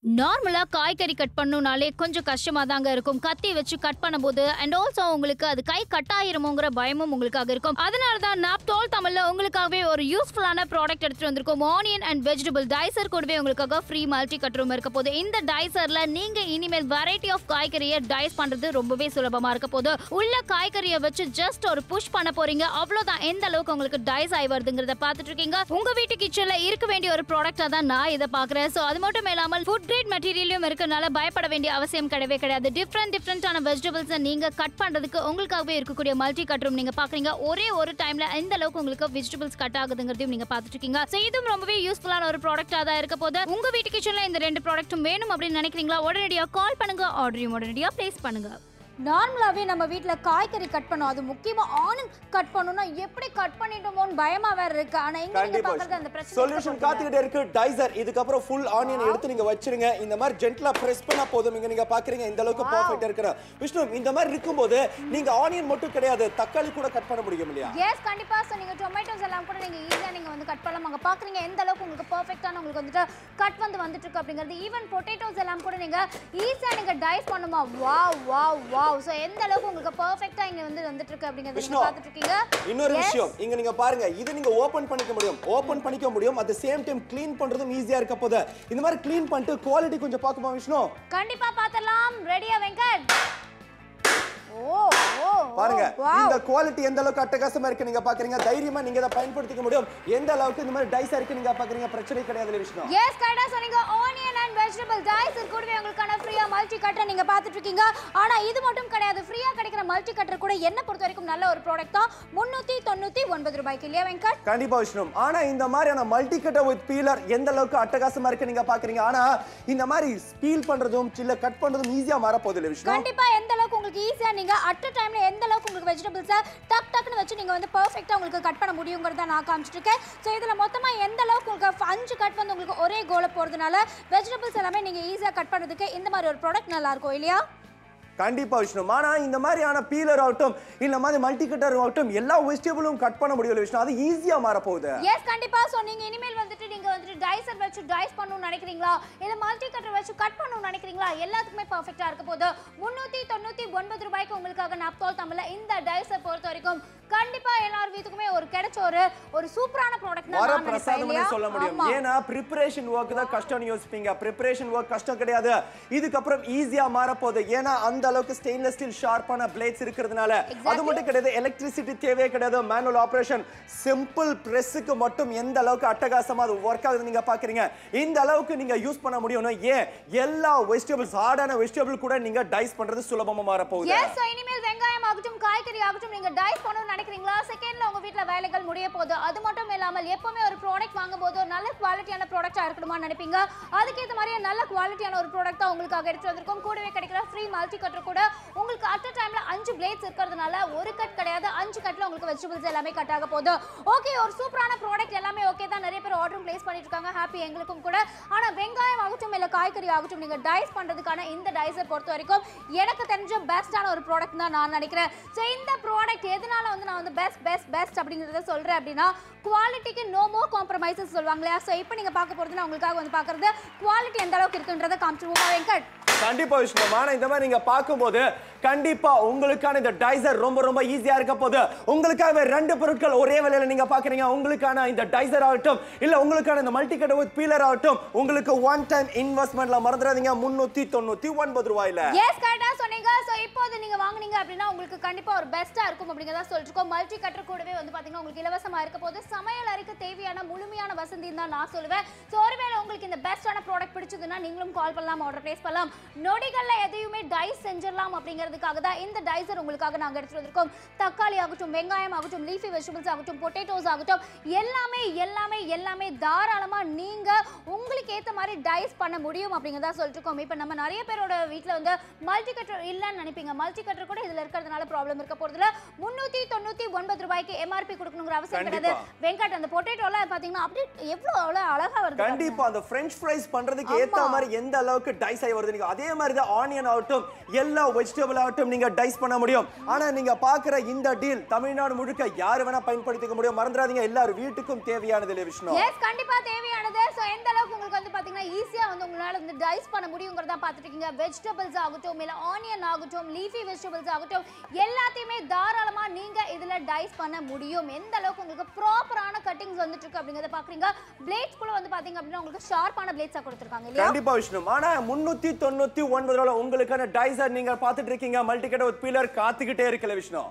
நார்மலா காய்கறி கட் பண்ணணும்னாலே கொஞ்சம் கஷ்டமா தாங்க இருக்கும் கத்தி வச்சு கட் பண்ணும்போது அண்ட் ஆல்சோ உங்களுக்கு அது கை கட் ஆயிருமோங்கிற பயமும் உங்களுக்காக இருக்கும் அதனால தான் நாப் தோல் தமிழ்ல உங்களுக்காகவே ஒரு யூஸ்ஃபுல்லான ப்ராடக்ட் எடுத்துட்டு வந்திருக்கோம் ஆனியன் அண்ட் வெஜிடபிள் டைசர் கூடவே உங்களுக்காக ஃப்ரீ மல்டி கட் ரூம் இருக்க போது இந்த டைசர்ல நீங்க இனிமேல் வெரைட்டி ஆஃப் காய்கறியை டைஸ் பண்றது ரொம்பவே சுலபமா இருக்க போது உள்ள காய்கறியை வச்சு ஜஸ்ட் ஒரு புஷ் பண்ண போறீங்க அவ்வளவுதான் எந்த அளவுக்கு உங்களுக்கு டைஸ் ஆகி வருதுங்கிறத பார்த்துட்டு இருக்கீங்க உங்க வீட்டு கிச்சன்ல இருக்க வேண்டிய ஒரு ப்ராடக்டா தான் நான் இதை பாக்குறேன் சோ அது மட்டும் இல்லாமல் ஃபுட் கிரேட் மெட்டீரியலும் இருக்கனால பயப்பட வேண்டிய அவசியம் கிடையவே கிடையாது டிஃப்ரெண்ட் டிஃப்ரெண்டான வெஜிடபிள்ஸ் நீங்க கட் பண்றதுக்கு உங்களுக்காகவே இருக்கக்கூடிய மல்டி கட் ரூம் நீங்க பாக்குறீங்க ஒரே ஒரு டைம்ல எந்த அளவுக்கு உங்களுக்கு வெஜிடபிள்ஸ் கட் ஆகுதுங்கிறதையும் நீங்க பார்த்துட்டு இருக்கீங்க So, இதுவும் ரொம்பவே யூஸ்ஃபுல்லான ஒரு ப்ராடக்டா தான் இருக்க போது உங்க வீட்டு கிச்சன்ல இந்த ரெண்டு ப்ராடக்ட்டும் வேணும் அப்படின்னு நினைக்கிறீங்களா உடனடியா கால் பண்ணுங்க ஆர்டரையும் உடனடியா பிளேஸ் பண்ணுங்க நார்மலாவே நம்ம வீட்ல காய்கறி கட் பண்ணோம் அது முக்கியமா ஆனியன் கட் பண்ணணும்னா எப்படி கட் பண்ணிட்டோமோன்னு பயமா வேற இருக்கு ஆனா இங்க நீங்க கண்டிப்பா பாக்குறது அந்த பிரச்சனை சொல்யூஷன் காத்துக்கிட்டே இருக்கு டைசர் இதுக்கப்புறம் ஃபுல் ஆனியன் எடுத்து நீங்க வச்சிருங்க இந்த மாதிரி ஜென்ட்லா பிரஸ் பண்ணா போதும் இங்க நீங்க பாக்குறீங்க இந்த அளவுக்கு பெர்ஃபெக்ட்டா இருக்கிற விஷ்ணு இந்த மாதிரி இருக்கும்போது நீங்க ஆனியன் மட்டும் கிடையாது தக்காளி கூட கட் பண்ண முடியும் இல்லையா எஸ் கண்டிப்பா ஸோ நீங்க டொமேட்டோஸ் எல்லாம் கூட நீங்க ஈஸியா நீங்க வந்து கட் பண்ணலாம் அங்க பாக்குறீங்க எந்த அளவுக்கு உங்களுக்கு பெர்ஃபெக்ட்டான உங்களுக்கு வந்துட்டு கட் வந்து வந்துட்டு இருக்கு அப்படிங்கிறது ஈவன் பொட்டேட்டோஸ் எல்லாம் கூட நீங்க ஈஸியா நீங்க டைஸ் பண்ணுமா வாவ் வாவ் வாவ் ஸோ எந்த அளவுக்கு உங்களுக்கு பெர்ஃபெக்ட்டா இங்க வந்து வந்துட்டு இருக்கு அப்படிங்கறத விஷ்ணு, நீங்க பார்த்துட்டு இருக்கீங்க இன்னொரு Yes. விஷயம் இங்க நீங்க பாருங்க இது நீங்க ஓபன் பண்ணிக்க முடியும் ஓபன் பண்ணிக்க முடியும் அட் சேம் டைம் க்ளீன் பண்றதும் ஈஸியா இருக்க போது இந்த மாதிரி க்ளீன் பண்ணிட்டு குவாலிட்டி கொஞ்சம் பார்க்குமா விஷ்ணு கண்டிப்பா பார்த்தலாம் ரெடியா வெங்கட் ஓ ஓ பாருங்க wow. இந்த குவாலிட்டி எந்த அளவுக்கு அட்டகாசமா இருக்கு நீங்க பாக்குறீங்க தைரியமா நீங்க இதை பயன்படுத்திக்க முடியும் எந்த அளவுக்கு இந்த மாதிரி டைஸா இருக்கு நீங்க பாக்குறீங்க பிரச்சனை கிடையாது விஷ்ணு எஸ் கரெக்டா சொன்னீங்க ஆனியன் அண்ட் வெஜிடபிள் டைஸ் கூடவே உங்களுக்கான ஃப்ரீயா மல்டி கட்டர் நீங்க பார்த்துட்டு இருக்கீங்க ஆனா இது மட்டும் கிடையாது ஃப்ரீயா கிடைக்கிற மல்டி கட்டர் கூட என்ன பொறுத்த வரைக்கும் நல்ல ஒரு ப்ராடக்ட் தான் முன்னூத்தி தொண்ணூத்தி ஒன்பது ரூபாய்க்கு இல்லையா வெங்கட் கண்டிப்பா விஷ்ணு ஆனா இந்த மாதிரியான மல்டி கட்டர் வித் பீலர் எந்த அளவுக்கு அட்டகாசமா இருக்கு நீங்க பாக்குறீங்க ஆனா இந்த மாதிரி பீல் பண்றதும் சில்ல கட் பண்றதும் ஈஸியா மாற போகுது இல்ல விஷ்ணு கண்டிப்பா எந்த அளவுக்கு உங்களுக்கு ஈஸியா நீங்க அட் அ டைம்ல எந்த அளவுக்கு உங்களுக்கு வெஜிடபிள்ஸை டக் டக்னு வச்சு நீங்க வந்து பெர்ஃபெக்ட்டா உங்களுக்கு கட் பண்ண முடியுங்கிறத நான் காமிச்சிட்டு இருக்கேன் ஸோ இதுல மொத்தமா எந்த அளவுக்கு உங்களுக்கு அஞ்சு கட் வந்து உங்களுக்கு ஒரே கோல போறதுனால வெஜிடபிள்ஸ் எல்லாமே நீங்க ஈஸியா கட் பண்றதுக்கு இந்த மாதிரி ஒரு ப்ராடக்ட் நல்லா இருக்கும் இல்லையா கண்டிப்பா விஷ்ணு ஆனா இந்த மாதிரியான பீலர் ஆகட்டும் இந்த மாதிரி மல்டி கட்டர் ஆகட்டும் எல்லா வெஜிடபிளும் கட் பண்ண முடியல விஷ்ணு அது ஈஸியா மாற போகுது எஸ் கண்டிப்பா சோ நீங்க இனிமேல் வந்துட்டு நீங்க வந்துட்டு டைசர் வச்சு டைஸ் பண்ணணும்னு நினைக்கிறீங்களா இல்ல மல்டி கட்டர் வச்சு கட் பண்ணணும்னு நினைக்கிறீங்களா எல்லாத்துக்குமே பெர்ஃபெக்ட்டா இருக்க போது முன்னூத்தி தொண்ணூத்தி ஒன்பது ரூபாய்க்கு உங்களுக்காக நாப்தோல் தமிழ்ல இந்த டைசர் பொறுத்த வரைக்கும் கண்டிப்பா எல்லார் வீட்டுக்குமே ஒரு கிடைச்ச ஒரு ஒரு சூப்பரான ப்ராடக்ட் வர பிரசாதம்னே சொல்ல முடியும் ஏன்னா ப்ரிப்பரேஷன் ஒர்க் தான் கஷ்டம்னு யோசிப்பீங்க ப்ரிப்பரேஷன் ஒர்க் கஷ்டம் கிடையாது இதுக்கப்புறம் ஈஸியா மாற போகுது ஏன்னா அந்த அளவுக்கு ஸ்டெயின்லெஸ் ஸ்டீல் ஷார்ப்பான பிளேட்ஸ் இருக்கிறதுனால அது மட்டும் கிடையாது எலக்ட்ரிசிட்டி தேவையே கிடையாது மேனுவல் ஆபரேஷன் சிம்பிள் பிரஸ்ஸுக்கு மட்டும் எந்த அளவுக்கு அட்டகாசமா அது ஒர்க் ஆகுது நீங்க பாக்குறீங்க இந்த அளவுக்கு நீங்க யூஸ் பண்ண முடியும்னா ஏன் எல்லா வெஜிடபிள்ஸ் ஹார்டான வெஜிடபிள் கூட நீங்க டைஸ் பண்றது சுலபமா மாற போகுது எஸ் சோ இனிமேல் வெங்காயம் ஆகட்டும் காய்கறி ஆகட்டும் நீங்க டைஸ் பண்ணணும்னு நினைக்கிறீங்களா செகண்ட்ல உங்க வீட்ல வேலைகள் முடிய போகுது அது மட்டும் இல்லாமல் எப்பவுமே ஒரு ப்ராடக்ட் வாங்கும்போது ஒரு நல்ல குவாலிட்டியான ப்ராடக்ட்டா இருக்கணுமா நினைப்பீங்க அதுக்கேற்ற மாதிரியே நல்ல குவாலிட்டியான ஒரு ப்ராடக்ட் தான் உங்களுக்காக எடுத்து வந்திருக்கோம் கூடவே கிடைக்கிற ஃப்ரீ மல்டி கட்டர் கூட உங்களுக்கு அட் அ டைம்ல அஞ்சு பிளேட்ஸ் இருக்கிறதுனால ஒரு கட் கிடையாது அஞ்சு கட்ல உங்களுக்கு வெஜிடபிள்ஸ் எல்லாமே கட் ஆக போகுது ஓகே ஒரு சூப்பரான ப்ராடக்ட் எல்லாமே ஓகே தான் நிறைய பேர் ஆர்டரும் பிளேஸ் பண்ணிட்டு இருக்காங்க ஹாப்பி எங்களுக்கும் கூட ஆனா வெங்காயம் ஆகட்டும் இல்ல காய்கறி ஆகட்டும் நீங்க டைஸ் பண்றதுக்கான இந்த டைஸை பொறுத்த வரைக்கும் எனக்கு தெரிஞ்ச பெஸ்டான ஒரு ப்ராடக்ட் தான் நான் நினைக்கிறேன் ஸோ இந்த ப்ராடக்ட் எதனால வந்து நான் வந்து பெஸ்ட் பெஸ்ட் பெஸ்ட் அப்படிங்கிறத சொல்றேன் அப்படின்னா குவாலிட்டிக்கு நோ மோ காம்ப்ரமைசஸ் சொல்லுவாங்க இல்லையா ஸோ இப்போ நீங்க பார்க்க போறது நான் உங்களுக்காக வந்து பார்க்கறது குவாலிட்டி எந்த அளவுக்கு இருக்குன்றதை காமிச்சிருவோமா வெங்கட் கண்டிப்பா விஷ்ணு ஆனா இந்த மாதிரி நீங்க பார்க்கும்போது கண்டிப்பா உங்களுக்கான இந்த டைசர் ரொம்ப ரொம்ப ஈஸியா இருக்க போது உங்களுக்காக ரெண்டு பொருட்கள் ஒரே விலையில நீங்க பாக்குறீங்க உங்களுக்கான இந்த டைசர் ஆகட்டும் இல்ல உங்களுக்கான இந்த மல்டி கட் வித் பீலர் ஆகட்டும் உங்களுக்கு ஒன் டைம் இன்வெஸ்ட்மெண்ட்ல மறந்துடாதீங்க முன்னூத்தி தொண்ணூத்தி ஒன்பது ரூபாயில எஸ் கரெக்டா சொன்னீங்க ஸோ இப்போது நீங்க வாங்குனீங்க அப்படின்னா உங்களுக்கு கண்டிப்பா ஒரு பெஸ்டா இருக்கும் அப்படிங்கிறத சொல்லிருக்கோம் மல்டி கட்டர் கூடவே வந்து பாத்தீங்கன்னா உங்களுக்கு இலவசமா இருக்க போது சமையல் அறைக்கு தேவையான முழுமையான வசதி தான் நான் சொல்லுவேன் ஸோ ஒருவேளை உங்களுக்கு இந்த பெஸ்டான ப்ராடக்ட் பிடிச்சதுன்னா நீங்களும் கால் பண்ணலாம் ஆர்டர் பிளேஸ் பண்ணலாம் நொடிகள்ல எதையுமே டைஸ் செஞ்சிடலாம் அப்படிங்கிறதுக்காக தான் இந்த டைசர் உங்களுக்காக நாங்க எடுத்துட்டு வந்திருக்கோம் தக்காளி ஆகட்டும் வெங்காயம் ஆகட்டும் லீஃபி வெஜிடபிள்ஸ் ஆகட்டும் பொட்டேட்டோஸ் ஆகட்டும் எல்லாமே எல்லாமே எல்லாமே தாராளமா நீங்க உங்களுக்கு ஏத்த மாதிரி டைஸ் பண்ண முடியும் அப்படிங்கிறதா சொல்லிட்டு இருக்கோம் இப்போ நம்ம நிறைய பேரோட வீட்ல வந்து மல்டி கட்டர் இல்லைன்னு நினைப்பீங்க மல்டி கட்டர் கூட இதுல இருக்கிறதுனால ப்ராப்ளம் இருக்க போறதுல முன்னூத்தி தொண்ணூத்தி ஒன்பது ரூபாய்க்கு எம்ஆர்பி கொடுக்கணுங்கிற அவசியம் கிடையாது கண்டிப்பா. வெங்கட் அந்த பொட்டேட்டோலாம் பாத்தீங்கன்னா அப்படியே எவ்வளவு அவ்வளவு அழகா வருது கண்டிப்பா அந்த French fries பண்றதுக்கு ஏத்த ஆமா. மாதிரி எந்த அளவுக்கு டைஸ் ஆகி வருது நீங்க அதே மாதிரி தான் ஆனியன் ஆகட்டும் எல்லா வெஜிடபிள் போதாகட்டும் நீங்க டைஸ் பண்ண முடியும் ஆனா நீங்க பாக்குற இந்த டீல் தமிழ்நாடு முழுக்க யாரு வேணா பயன்படுத்திக்க முடியும் மறந்துடாதீங்க எல்லாரும் வீட்டுக்கும் தேவையானது இல்லையா விஷ்ணு எஸ் கண்டிப்பா தேவையானது சோ எந்த அளவுக்கு உங்களுக்கு வந்து பாத்தீங்கன்னா ஈஸியா வந்து உங்களால வந்து டைஸ் பண்ண முடியுங்கிறத பார்த்துட்டு இருக்கீங்க வெஜிடபிள்ஸ் ஆகட்டும் இல்ல ஆனியன் ஆகட்டும் லீஃபி வெஜிடபிள்ஸ் ஆகட்டும் எல்லாத்தையுமே தாராளமா நீங்க இதுல டைஸ் பண்ண முடியும் எந்த அளவுக்கு உங்களுக்கு ப்ராப்பரான கட்டிங்ஸ் வந்துட்டு இருக்கு அப்படிங்கறத பாக்குறீங்க பிளேட்ஸ் கூட வந்து பாத்தீங்க அப்படின்னா உங்களுக்கு ஷார்ப்பான பிளேட்ஸா கொடுத்துருக்காங்க இல்லையா கண்டிப்பா விஷ்ணு ஆனா முன்னூத்தி தொண்ணூத்தி ஒன்பது ரூபாய் உங்களுக்கான டைசர் நீங்க பாத்துட்டு இருக்கீங்க மல்டிகேட் வித் பீலர் காத்துக்கிட்டே இருக்கல விஷ்ணு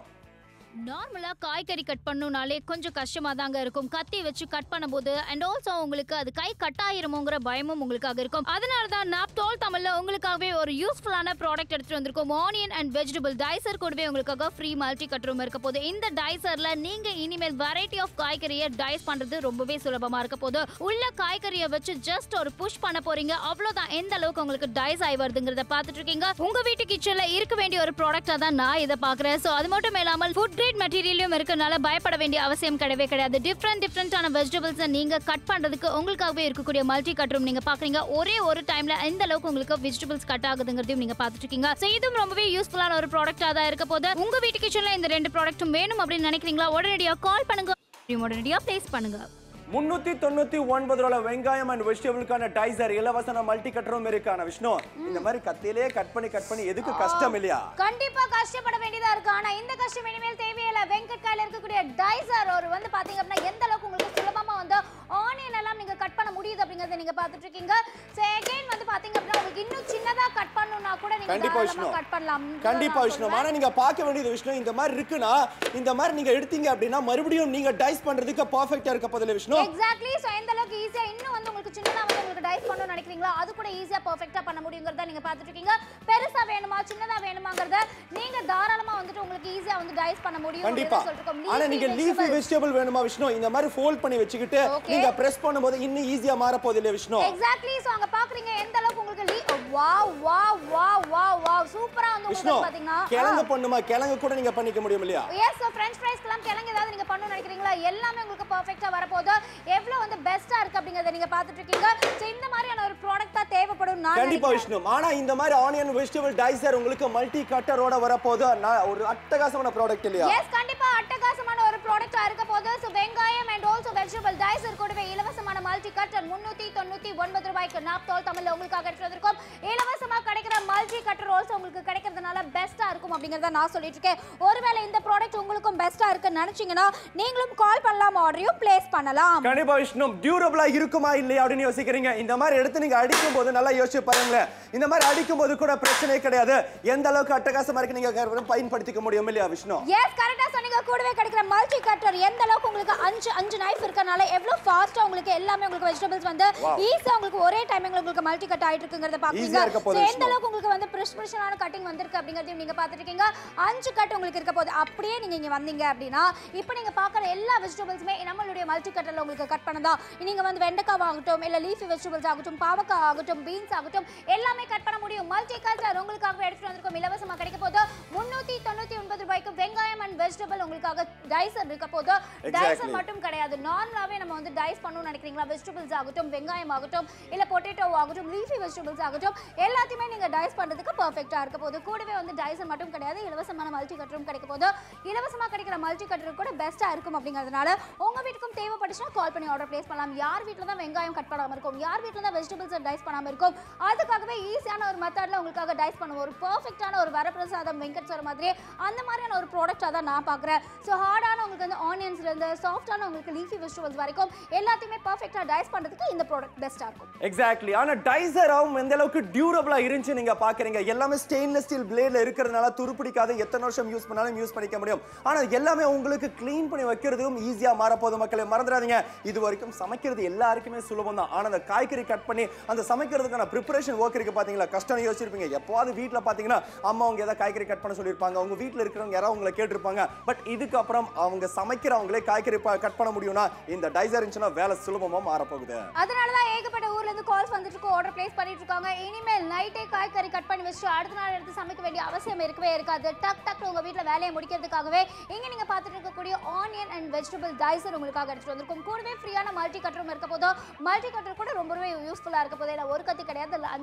நார்மலா காய்கறி கட் பண்ணணும்னாலே கொஞ்சம் கஷ்டமா தாங்க இருக்கும் கத்தி வச்சு கட் பண்ணும்போது அண்ட் ஆல்சோ உங்களுக்கு அது கை கட் ஆயிருமோங்கிற பயமும் உங்களுக்காக இருக்கும் அதனால தான் நாப் தோல் தமிழ்ல உங்களுக்காகவே ஒரு யூஸ்ஃபுல்லான ப்ராடக்ட் எடுத்துட்டு வந்திருக்கோம் ஆனியன் அண்ட் வெஜிடபிள் டைசர் கூடவே உங்களுக்காக ஃப்ரீ மல்டி கட் ரூம் இருக்க போது இந்த டைசர்ல நீங்க இனிமேல் வெரைட்டி ஆஃப் காய்கறியை டைஸ் பண்றது ரொம்பவே சுலபமா இருக்க போது உள்ள காய்கறியை வச்சு ஜஸ்ட் ஒரு புஷ் பண்ண போறீங்க அவ்வளவுதான் எந்த அளவுக்கு உங்களுக்கு டைஸ் ஆகி வருதுங்கிறத பார்த்துட்டு இருக்கீங்க உங்க வீட்டு கிச்சன்ல இருக்க வேண்டிய ஒரு ப்ராடக்டா தான் நான் இதை பாக்குறேன் சோ அது மட்டும் இல்லாமல் ஃபுட் கிரேட் மெட்டீரியலும் இருக்கனால பயப்பட வேண்டிய அவசியம் கிடையவே கிடையாது டிஃப்ரெண்ட் டிஃப்ரெண்டான வெஜிடபிள்ஸ் நீங்க கட் பண்றதுக்கு உங்களுக்காகவே இருக்கக்கூடிய மல்டி கட் ரூம் நீங்க பாக்குறீங்க ஒரே ஒரு டைம்ல எந்த அளவுக்கு உங்களுக்கு வெஜிடபிள்ஸ் கட் ஆகுதுங்கிறதையும் நீங்க பார்த்துட்டு இருக்கீங்க So, இதுவும் ரொம்பவே யூஸ்ஃபுல்லான ஒரு ப்ராடக்டா தான் இருக்க போது உங்க வீட்டு கிச்சன்ல இந்த ரெண்டு ப்ராடக்ட்டும் வேணும் அப்படின்னு நினைக்கிறீங்களா உடனடியா கால் பண்ணுங்க உடனடியா பிளேஸ் பண்ணுங்க முன்னூத்தி தொண்ணூத்தி ஒன்பது ரூபாய் வெங்காயம் அண்ட் வெஜிடபிளுக்கான டைசர் இலவச மல்டி கட்டரும் இருக்கான விஷ்ணு இந்த மாதிரி கத்தியிலே கட் பண்ணி கட் பண்ணி எதுக்கு கஷ்டம் இல்லையா கண்டிப்பா கஷ்டப்பட வேண்டியதா இருக்கு ஆனா இந்த கஷ்டம் இனிமேல் தேவையில்லை வெங்கட் கையில இருக்கக்கூடிய டைசர் ஒரு வந்து பாத்தீங்க அப்படின்னா எந்த அளவுக்கு உங்களுக்கு சுலபமா வந்து ஆனியன் எல்லாம் நீங்க கட் பண்ண முடியுது அப்படிங்கறத நீங்க பாத்துட்டு இருக்கீங்க சோ அகைன் வந்து பாத்தீங்க அப்படின்னா உங்களுக்கு இன்னும் சின்னதா கட் பண்ணனும்னா கூட நீங்க கண்டிப்பா தாராளமா விஷ்ணு கட் பண்ணலாம் கண்டிப்பா விஷ்ணு ஆனா நீங்க பார்க்க வேண்டியது விஷ்ணு இந்த மாதிரி இருக்குன்னா இந்த மாதிரி நீங்க எடுத்தீங்க அப்படின்னா மறுபடியும் நீங்க டைஸ் பண்றதுக்கு பர்ஃபெக்ட்டா இருக்க போதில்லை விஷ்ணு எக்ஸாக்ட்லி சோ எந்த அளவுக்கு ஈஸியா இன்னும் வந்து உங்களுக்கு சின்னதா வந்து உங்களுக்கு டைஸ் பண்ணணும்னு நினைக்கிறீங்களோ அது கூட ஈஸியா பெர்ஃபெக்ட்டா பண்ண முடியுங்கிறத நீங்க பாத்துட்டு இருக்கீங்க பெருசா வேணுமா சின்னதா வேணுமாங்கறத நீங்க தாராளமா வந்துட்டு உங்களுக்கு ஈஸியா வந்து டைஸ் பண்ண முடியும் கண்டிப்பா ஆனா நீங்க லீஃபி வெஜிடபிள் வேணுமா விஷ்ணு இந்த மாதிரி ஃபோல்ட் பண்ணி வச்சுக்கிட்டு Okay. நீங்க பிரஸ் பண்ணும்போது இன்னும் ஈஸியா மாற போதில்லை விஷ்ணு எக்ஸாக்ட்லி சோ அங்க பாக்குறீங்க எந்த அளவுக்கு உங்களுக்கு லீ wow wow wow wow wow சூப்பரா வந்து விஷ்ணு உங்களுக்கு பாத்தீங்கன்னா கிழங்கு பண்ணுமா கிழங்கு கூட நீங்க பண்ணிக்க முடியும் இல்லையா எஸ் ஸோ ஃப்ரெஞ்ச் ஃப்ரைஸ்க்கெல்லாம் கிழங்கு ஏதாவது நீங்க பண்ணணும்னு நினைக்கிறீங்களா எல்லாமே உங்களுக்கு பர்ஃபெக்ட்டா வரப்போகுது எவ்வளவு வந்து பெஸ்டா இருக்கு அப்படிங்கறத நீங்க பாத்துட்டு இருக்கீங்க சோ இந்த மாதிரியான ஒரு ப்ராடக்ட் தான் தேவைப்படும் நான் கண்டிப்பா நினைக்கிறேன் விஷ்ணு ஆனா இந்த மாதிரி ஆனியன் வெஜிடபிள் டைசர் உங்களுக்கு மல்டி கட்டரோட வரப்போது நான் ஒரு அட்டகாசமான ப்ராடக்ட் இல்லையா எஸ் கண்டிப்பா அட்டகாசமான ஒரு ப்ராடக்ட்டா இருக்க போகுது ஸோ வெங்காயம் அண்ட் ஆல்சோ வெஜிடபிள் டைசர் கூடவே இலவசமான மல்டி கட்டர் முன்னூத்தி தொண்ணூத்தி ஒன்பது ரூபாய்க்கு நாப்தோல் தமிழ்ல உங்களுக்காக எடுத்து வந்திருக்கோம் இலவசமா கிடைக்கிற மல்டி கட்டர் ஆல்சோ உங்களுக்கு கிடைக்கிறதுனால பெஸ்டா இருக்கும் அப்படிங்கறத நான் சொல்லிட்டு இருக்கேன் ஒருவேளை இந்த ப்ராடக்ட் உங்களுக்கும் பெஸ்டா இருக்குன்னு நினைச்சீங்கன்னா நீங்களும் கால் பண்ணலாம் ஆர்டரையும் பிளேஸ் பண்ணலாம் கண்டிப்பா விஷ்ணு டியூரபிளா இருக்குமா இல்லையா அப்படின்னு யோசிக்கிறீங்க இந்த மாதிரி எடுத்து நீங்க அடிக்கும் போது நல்லா யோசிச்சு பாருங்களேன் இந்த மாதிரி அடிக்கும் போது கூட பிரச்சனையே கிடையாது எந்த அளவுக்கு அட்டகாசமா இருக்கு நீங்க கருவிலும் பயன்படுத்திக்க முடியும் இல்லையா விஷ்ணு எஸ் கரெக்டா சொன்னீங்க கூடவே கிடைக்கிற மல்டி கட்டர் எந்த அளவுக்கு உங்களுக்கு அஞ்சு அஞ்சு நைஃப் இருக்கனால எவ்வளவு ஃபாஸ்டா உங்களுக்கு எல்லாமே உங்களுக்கு வெஜிடபிள்ஸ் வந்து Wow. ஈஸியா உங்களுக்கு ஒரே டைமிங்ல உங்களுக்கு மல்டி கட் ஆயிட்டு இருக்குங்கறத பாப்பீங்க Easy-ஆ இருக்க போகுது So, எந்த விஷ்ணு. அளவுக்கு உங்களுக்கு வந்து பிரஷ் பிரஷனான கட்டிங் வந்திருக்கு அப்படிங்கறதையும் நீங்க பாத்துட்டு இருக்கீங்க அஞ்சு கட் உங்களுக்கு இருக்க போகுது அப்படியே நீங்க இங்க வந்தீங்க அப்படின்னா இப்போ நீங்க பாக்குற எல்லா வெஜிடபிள்ஸுமே நம்மளுடைய மல்டி கட்டர்ல உங்களுக்கு கட் பண்ணதா நீங்க வந்து வெண்டைக்காய் ஆகட்டும் இல்ல லீஃபி வெஜிடபிள்ஸ் ஆகட்டும் பாவக்காய் ஆகட்டும் பீன்ஸ் ஆகட்டும் எல்லாமே கட் பண்ண முடியும் மல்டி கட்டர் உங்களுக்காக எடுத்துட்டு வந்திருக்கோம் இலவசமா கிடைக்க போது முன்னூத்தி தொண்ணூத்தி ஒன்பது ரூபாய்க்கு வெங்காயம் அண்ட் வெஜிடபிள் உங்களுக்காக டைசர் இருக்க போது டைசர் Exactly. மட்டும் கிடையாது நார்மலாவே நம்ம வந்து டைஸ் பண்ணணும்னு நினைக்கிறீங்களா வெஜிடபிள்ஸ் ஆகட்டும் வெங்காயம் ஆகட்டும் இல்ல பொட்டேட்டோ ஆகட்டும் லீஃபி வெஜிடபிள்ஸ் ஆகட்டும் எல்லாத்தையுமே நீங்க டைஸ் பண்றதுக்கு பெர்ஃபெக்ட்டா இருக்க போது கூடவே வந்து டைசர் மட்டும் கிடையாது இலவசமான மல்டி கட்டரும் கிடைக்க போது இலவசமா கிடைக்கிற மல்டி கட்டர் கூட பெஸ்ட்டா இருக்கும் அப்படிங்கறதுனால உங்க வீட்டுக்கும் தேவைப்பட்டுச்சுன்னா கால் பண்ணி ஆர்டர் பிளேஸ் பண்ணலாம் யார் வீட்ல தான் வெங்காயம் கட் பண்ணாம இருக்கும் யார் வீட்ல தான் வெஜிடபிள்ஸ் டைஸ் பண்ணாம இருக்கும் அதுக்காகவே ஈஸியான ஒரு மெத்தட்ல உங்களுக்காக டைஸ் பண்ணுவோம் ஒரு பெர்ஃபெக்ட்டான ஒரு வரப்பிரசாதம் வெங்கட் சொல்ற மாதிரி அந்த மாதிரியான ஒரு ப்ராடக்ட்டா தான் நான் பார்க்குறேன் ஸோ ஹார்டான உங்களுக்கு வந்து ஆனியன்ஸ்ல இருந்து சாஃப்டான உங்களுக்கு லீஃபி வெஜிடபிள்ஸ் வரைக்கும் எல்லாத்தையுமே பர்ஃபெக்ட்டா டைஸ் பண்றதுக்கு இந்த ப்ராடக்ட் பெஸ்ட்டா இருக்கும் எக்ஸாக்ட்லி ஆனா டைசராவும் எந்த அளவுக்கு டியூரபிளா இருந்துச்சு நீங்க பாக்குறீங்க எல்லாமே ஸ்டெயின்லெஸ் ஸ்டீல் பிளேட்ல இருக்கிறதுனால துருப்பிடிக்காத எத்தனை வருஷம் யூஸ் பண்ணாலும் யூஸ் பண்ணிக்க முடியும் ஆனா எல்லாமே உங்களுக்கு க்ளீன் பண்ணி வைக்கிறதுக்கும் ஈஸியா மாறப்போகுது மக்களே மறந்துடாதீங்க இது வரைக்கும் சமைக்கிறது எல்லாருக்குமே சுலபம் தான் ஆனா அந்த காய்கறி கட் பண்ணி அந்த சமைக்கிறதுக்கான ப்ரிப்பரேஷன் ஒர்க் இருக்கு பாத்தீங்களா கஷ்டம் யோசிச்சிருப்பீங்க எப்போவாது வீட்ல பாத்தீங்கன்னா அம்மா அவங்க ஏதாவது காய்கறி கட் பண்ண சொல்லியிருப்பாங்க உங்க வீட்ல இருக்கிறவங்க யாராவது உங்களை கேட்டிருப்பாங்க பட் இதுக்கப்புறம் அவங்க சமைக்கிறவங்களே காய்கறி கட் பண்ண முடியும்னா இந்த டைசர் இருந்துச்சுன்னா வேலை சுலபமா மாறப்போகுது அதனால தான் ஏகப்பட்ட ஊர்ல இருந்து கால்ஸ் வந்துட்டு இருக்கு ஆர்டர் பிளேஸ் பண்ணிட்டு இருக்காங்க இனிமேல் நைட்டே காய்கறி கட் பண்ணி வச்சுட்டு அடுத்த நாள் எடுத்து சமைக்க வேண்டிய அவசியம் இருக்கவே இருக்காது டக் டக் உங்க வீட்ல வேலையை முடிக்கிறதுக்காகவே இங்க நீங்க பார்த்துட்டு இருக்கக்கூடிய ஆனியன் அண்ட் வெஜிடபிள் டைசர் உங்களுக்காக எடுத்துட்டு வந்திருக்கும் கூடவே ஃப்ரீயான மல்டி கட்டரும் இருக்க போதும் மல்டி கட்டர் கூட ரொம்பவே யூஸ்ஃபுல்லா இருக்க போதே இல்ல ஒரு கத்தி கிடையாது இல்ல அஞ்சு கத்தி டோட்டல்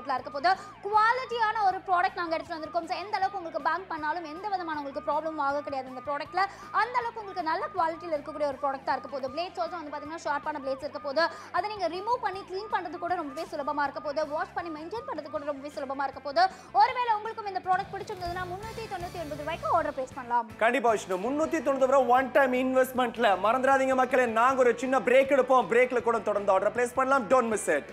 வீட்டில் இருக்க போது குவாலிட்டியான ஒரு ப்ராடக்ட் நாங்கள் எடுத்துட்டு வந்திருக்கோம் ஸோ எந்த அளவுக்கு உங்களுக்கு பேங்க் பண்ணாலும் எந்த விதமான உங்களுக்கு ப்ராப்ளம் ஆக கிடையாது இந்த ப்ராடக்ட்ல அந்த அளவுக்கு உங்களுக்கு நல்ல குவாலிட்டியில் இருக்கக்கூடிய ஒரு ப்ராடக்ட்டாக இருக்க போது பிளேட்ஸ் ஆல்சோ வந்து பார்த்தீங்கன்னா ஷார்ப்பான பிளேட்ஸ் இருக்க போது அதை நீங்கள் ரிமூவ் பண்ணி க்ளீன் பண்ணுறது கூட ரொம்பவே சுலபமாக இருக்க போது வாஷ் பண்ணி மெயின்டைன் பண்ணுறது கூட ரொம்பவே சுலபமாக இருக்க போது ஒருவேளை உங்களுக்கும் இந்த ப்ராடக்ட் பிடிச்சிருந்ததுன்னா முந்நூற்றி தொண்ணூற்றி ஒன்பது ரூபாய்க்கு ஆர்டர் பிளேஸ் பண்ணலாம் கண்டிப்பா விஷ்ணு முன்னூத்தி தொண்ணூத்தி ரூபாய் ஒன் டைம் இன்வெஸ்ட்மெண்ட்ல மறந்துடாதீங்க மக்களே நாங்க ஒரு சின்ன பிரேக் எடுப்போம் பிரேக்ல கூட தொடர்ந்து ஆர்டர் பிளேஸ் பண்ணலாம் டோன்ட் மிஸ் இட்